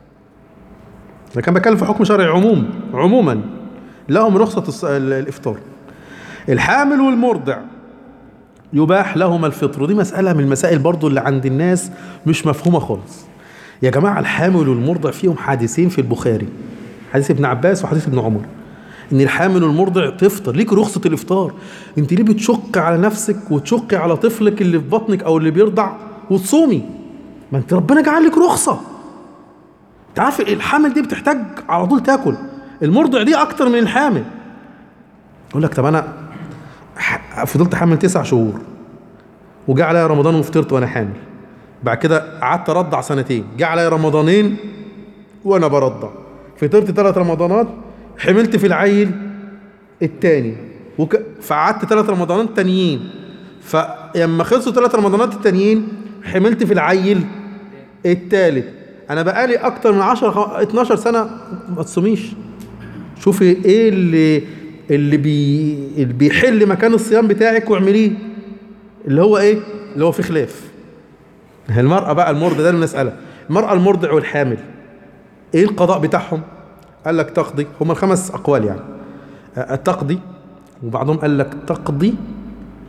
ده كان بتكلم في حكم شرعي عموم عموما لهم رخصه الص- ال- الافطار الحامل والمرضع يباح لهما الفطر ودي مسألة من المسائل برضو اللي عند الناس مش مفهومة خالص يا جماعة الحامل والمرضع فيهم حديثين في البخاري حديث ابن عباس وحديث ابن عمر ان الحامل والمرضع تفطر ليك رخصة الافطار انت ليه بتشق على نفسك وتشقي على طفلك اللي في بطنك او اللي بيرضع وتصومي ما انت ربنا جعل لك رخصة انت عارف الحامل دي بتحتاج على طول تاكل المرضع دي اكتر من الحامل يقول لك طب انا ح- فضلت حامل تسع شهور وجاء عليا رمضان وفطرت وانا حامل بعد كده قعدت ارضع سنتين جاء عليا رمضانين وانا برضع فطرت ثلاث رمضانات حملت في العيل التاني وك... فقعدت ثلاث رمضانات تانيين فلما خلصوا ثلاث رمضانات التانيين حملت في العيل التالت انا بقالي اكتر من 10 خ- 12 سنه ما تصوميش شوفي ايه اللي اللي بي اللي بيحل مكان الصيام بتاعك واعمليه اللي هو ايه اللي هو في خلاف المرأة بقى المرضع ده المسألة المرأة المرضع والحامل ايه القضاء بتاعهم قال لك تقضي هم الخمس اقوال يعني آه، تقضي وبعضهم قال لك تقضي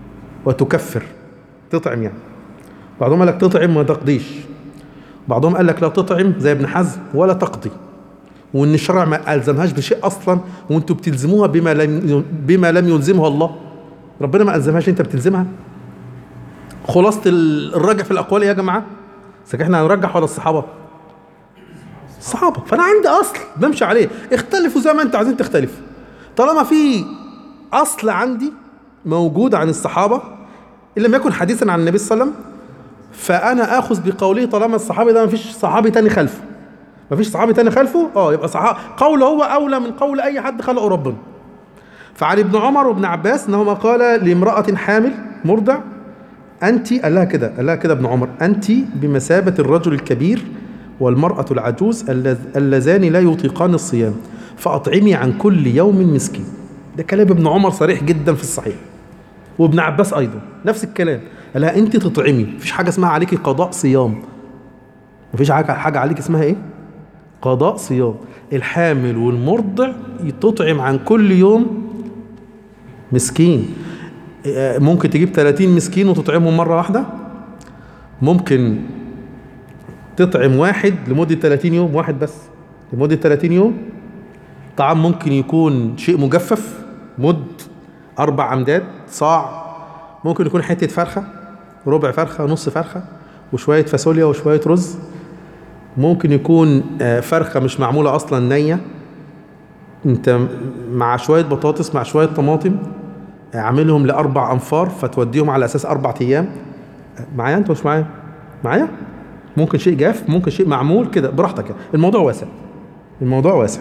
وتكفر تطعم يعني بعضهم قال لك تطعم ما تقضيش بعضهم قال لك لا تطعم زي ابن حزم ولا تقضي وان الشرع ما الزمهاش بشيء اصلا وانتوا بتلزموها بما لم بما لم يلزمها الله ربنا ما الزمهاش انت بتلزمها خلاصه ال- الراجع في الاقوال يا جماعه بس احنا هنرجح ولا الصحابه الصحابه فانا عندي اصل بمشي عليه اختلفوا زي ما انتوا عايزين تختلفوا طالما في اصل عندي موجود عن الصحابه ان لم يكن حديثا عن النبي صلى الله عليه وسلم فانا اخذ بقوله طالما الصحابي ده ما فيش صحابي تاني خلفه ما فيش صحابي تاني خلفه اه يبقى صحابي قوله هو اولى من قول اي حد خلقه ربنا فعن ابن عمر وابن عباس انهما قال لامراه حامل مرضع انت قال لها كده قال لها كده ابن عمر انت بمثابه الرجل الكبير والمراه العجوز اللذ- اللذان لا يطيقان الصيام فاطعمي عن كل يوم مسكين ده كلام ابن عمر صريح جدا في الصحيح وابن عباس ايضا نفس الكلام قال لها انت تطعمي مفيش حاجه اسمها عليكي قضاء صيام مفيش حاجه حاجه عليك اسمها ايه قضاء صيام الحامل والمرضع تطعم عن كل يوم مسكين آه، ممكن تجيب 30 مسكين وتطعمهم مره واحده ممكن تطعم واحد لمده 30 يوم واحد بس لمده 30 يوم طعام ممكن يكون شيء مجفف مد اربع امداد صاع ممكن يكون حته فرخه ربع فرخه نص فرخه وشويه فاصوليا وشويه رز ممكن يكون آه، فرخه مش معموله اصلا نيه انت مع شويه بطاطس مع شويه طماطم آه، عاملهم لاربع انفار فتوديهم على اساس اربع ايام آه، معايا انت مش معايا معايا ممكن شيء جاف ممكن شيء معمول كده براحتك يعني. الموضوع واسع الموضوع واسع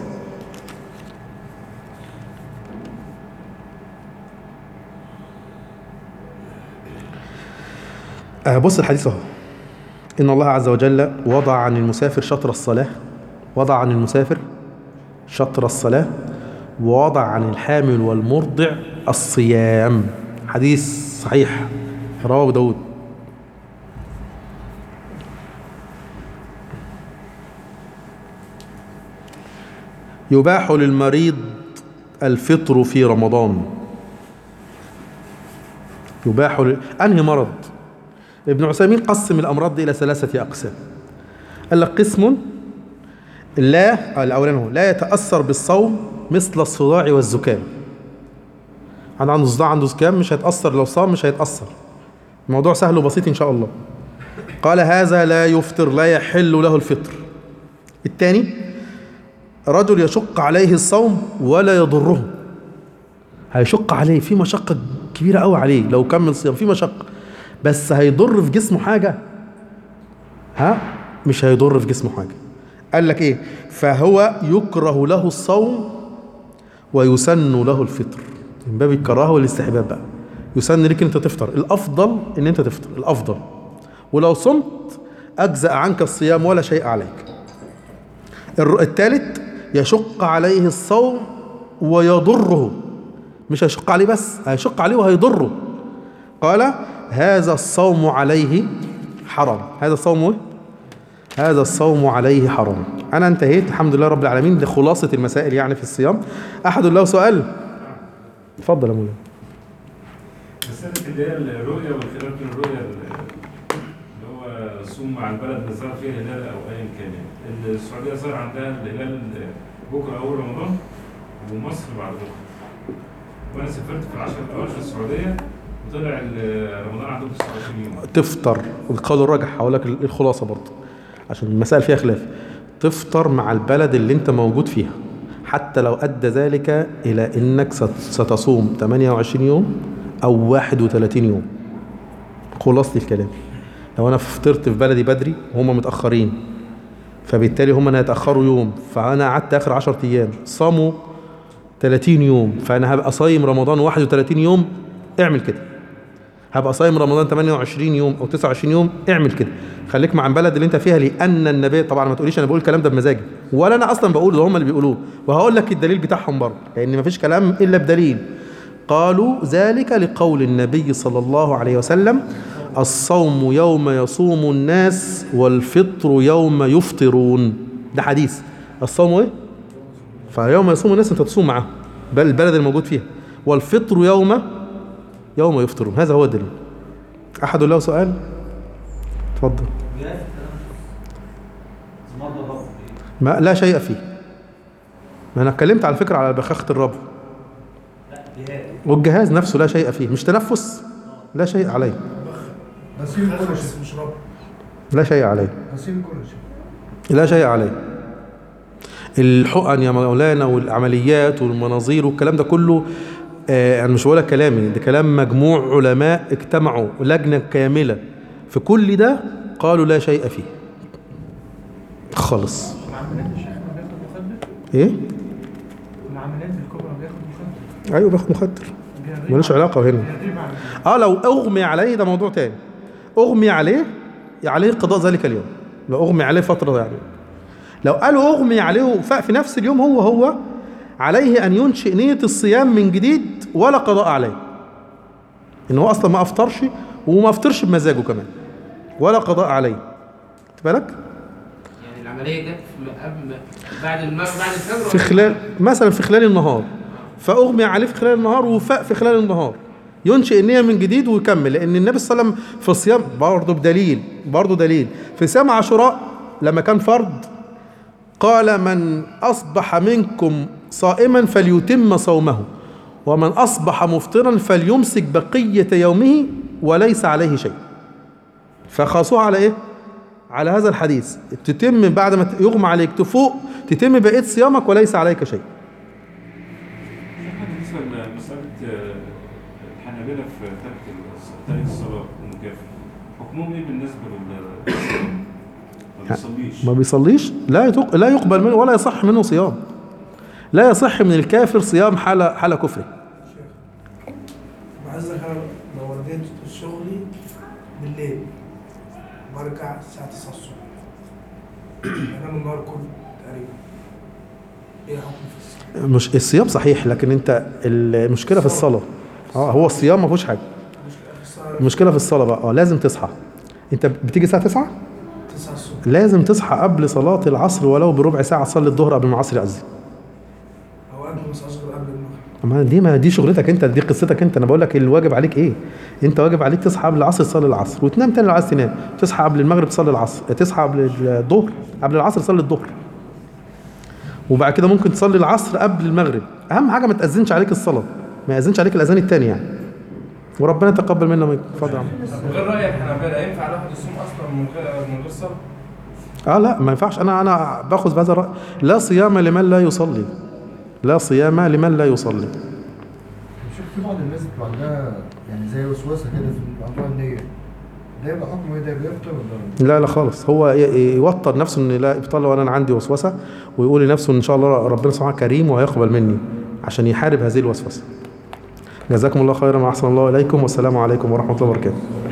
آه، بص الحديث اهو إن الله عز وجل وضع عن المسافر شطر الصلاة وضع عن المسافر شطر الصلاة ووضع عن الحامل والمرضع الصيام حديث صحيح رواه أبو داود يباح للمريض الفطر في رمضان يباح ل... أنهي مرض ابن عثيمين قسم الأمراض دي إلى ثلاثة أقسام قال لك قسم لا الأولاني هو لا يتأثر بالصوم مثل الصداع والزكام حد عنده صداع عنده زكام مش هيتأثر لو صام مش هيتأثر الموضوع سهل وبسيط إن شاء الله قال هذا لا يفطر لا يحل له الفطر الثاني رجل يشق عليه الصوم ولا يضره هيشق عليه في مشقة كبيرة قوي عليه لو كمل صيام في مشقة بس هيضر في جسمه حاجة ها مش هيضر في جسمه حاجة قال لك ايه فهو يكره له الصوم ويسن له الفطر من باب الكراهه والاستحباب بقى يسن لك انت تفطر الافضل ان انت تفطر الافضل ولو صمت اجزا عنك الصيام ولا شيء عليك الر- الثالث يشق عليه الصوم ويضره مش هيشق عليه بس هيشق عليه وهيضره قال هذا الصوم عليه حرام هذا الصوم ايه هذا الصوم عليه حرام انا انتهيت الحمد لله رب العالمين لخلاصه المسائل يعني في الصيام احد له سؤال اتفضل يا مولانا مسألة اللي هي الرؤية والخلاف بين الرؤية ال- اللي هو الصوم مع البلد اللي صار فيها هلال أو أيا كان يعني. السعودية صار عندها الهلال بكرة أول رمضان ومصر بعد بكرة. وأنا سافرت في العشر الأول في السعودية وطلع ال- رمضان عندهم 29 يوم. تفطر القول الراجح هقول لك الخلاصه برضه عشان المسائل فيها خلاف تفطر مع البلد اللي انت موجود فيها حتى لو ادى ذلك الى انك ست- ستصوم 28 يوم او 31 يوم خلاصه الكلام لو انا فطرت في بلدي بدري وهم متاخرين فبالتالي هم انا هيتاخروا يوم فانا قعدت اخر 10 ايام صاموا 30 يوم فانا هبقى صايم رمضان 31 يوم اعمل كده هبقى صايم رمضان 28 يوم او 29 يوم اعمل كده خليك مع البلد اللي انت فيها لان النبي طبعا ما تقوليش انا بقول الكلام ده بمزاجي ولا انا اصلا بقوله ده هم اللي بيقولوه وهقول لك الدليل بتاعهم برضه لان ما فيش كلام الا بدليل قالوا ذلك لقول النبي صلى الله عليه وسلم الصوم يوم يصوم الناس والفطر يوم يفطرون ده حديث الصوم ايه فيوم يصوم الناس انت تصوم معاهم بل البلد الموجود فيها والفطر يوم يوم يفطرون هذا هو الدليل أحد له سؤال تفضل ما لا شيء فيه ما أنا اتكلمت على فكرة على بخاخة الرب والجهاز نفسه لا شيء فيه مش تنفس لا شيء عليه غسيل كل شيء مش رب لا شيء عليه غسيل كل شيء لا شيء عليه الحقن يا مولانا والعمليات والمناظير والكلام ده كله آه انا مش بقول لك كلامي ده كلام مجموع علماء اجتمعوا لجنه كامله في كل ده قالوا لا شيء فيه خالص العمليات الشيخ ما بياخد مخدر ايه العمليات الكبرى بياخد مخدر ايوه باخد مخدر بيغيب ملوش عن- علاقه هنا بيغيب عن اه لو اغمي عليه ده موضوع تاني اغمي عليه عليه قضاء ذلك اليوم لو اغمي عليه فتره يعني لو قالوا اغمي عليه وفاق في نفس اليوم هو هو عليه ان ينشئ نيه الصيام من جديد ولا قضاء عليه ان هو اصلا ما افطرش وما افطرش بمزاجه كمان ولا قضاء عليه خد بالك يعني العمليه جت في- قبل بعد المغرب بعد الفجر في ولا- خلال مثلا في خلال النهار فاغمي عليه في خلال النهار وفاق في خلال النهار ينشئ النية من جديد ويكمل لأن النبي صلى الله عليه وسلم في الصيام برضه بدليل برضه دليل في صيام عاشوراء لما كان فرض قال من أصبح منكم صائما فليتم صومه ومن أصبح مفطرا فليمسك بقية يومه وليس عليه شيء فخاصوها على إيه؟ على هذا الحديث تتم بعد ما يغمى عليك تفوق تتم بقية صيامك وليس عليك شيء بالنسبه لمساله آه، الحنابله في ترك الص- ترك الصلاه المكافئ حكمهم ايه بالنسبه للصلاه؟ ما بيصليش ما بيصليش لا يتق... لا يقبل منه ولا يصح منه صيام لا يصح من الكافر صيام حال حال كفره بعزك انا لو رديت شغلي بالليل برجع الساعة 9 الصبح انام النهار كله تقريبا ايه حكم في الصلاة؟ مش الصيام صحيح لكن انت المشكله في الصلاه اه هو الصيام ما فيهوش حاجه المشكلة في الصلاة المشكله في الصلاه بقى اه لازم تصحى انت بتيجي الساعه 9 9 الصبح لازم تصحى قبل صلاه العصر ولو بربع ساعه تصلي الظهر قبل ما العصر يأذن او قبل ما اصغر قبل المغرب ما دي ما دي شغلتك انت دي قصتك انت انا بقول لك الواجب عليك ايه انت واجب عليك تصحى قبل العصر تصلي العصر وتنام تاني لو عايز تنام تصحى قبل المغرب تصلي العصر تصحى قبل الظهر قبل العصر تصلي الظهر وبعد كده ممكن تصلي العصر قبل المغرب اهم حاجه ما تاذنش عليك الصلاه ما ياذنش عليك الاذان الثاني يعني وربنا يتقبل منا ومنك اتفضل يا عم غير رايك حنابلة ينفع الواحد يصوم اصلا من غير من غير صلاه؟ اه لا ما ينفعش انا انا باخذ بهذا الراي لا صيام لمن لا يصلي لا صيام لمن لا يصلي شوف في بعض الناس بتبقى عندها يعني زي وسوسه كده في موضوع النية ده يبقى حكمه ايه ده بيفطر ولا لا لا خالص هو ي- ي- يوتر نفسه ان لا ابطال وانا أنا عندي وسوسه ويقول لنفسه ان شاء الله ربنا سبحانه كريم وهيقبل مني عشان يحارب هذه الوسوسه جزاكم الله خيرا واحسن الله اليكم والسلام عليكم ورحمه الله وبركاته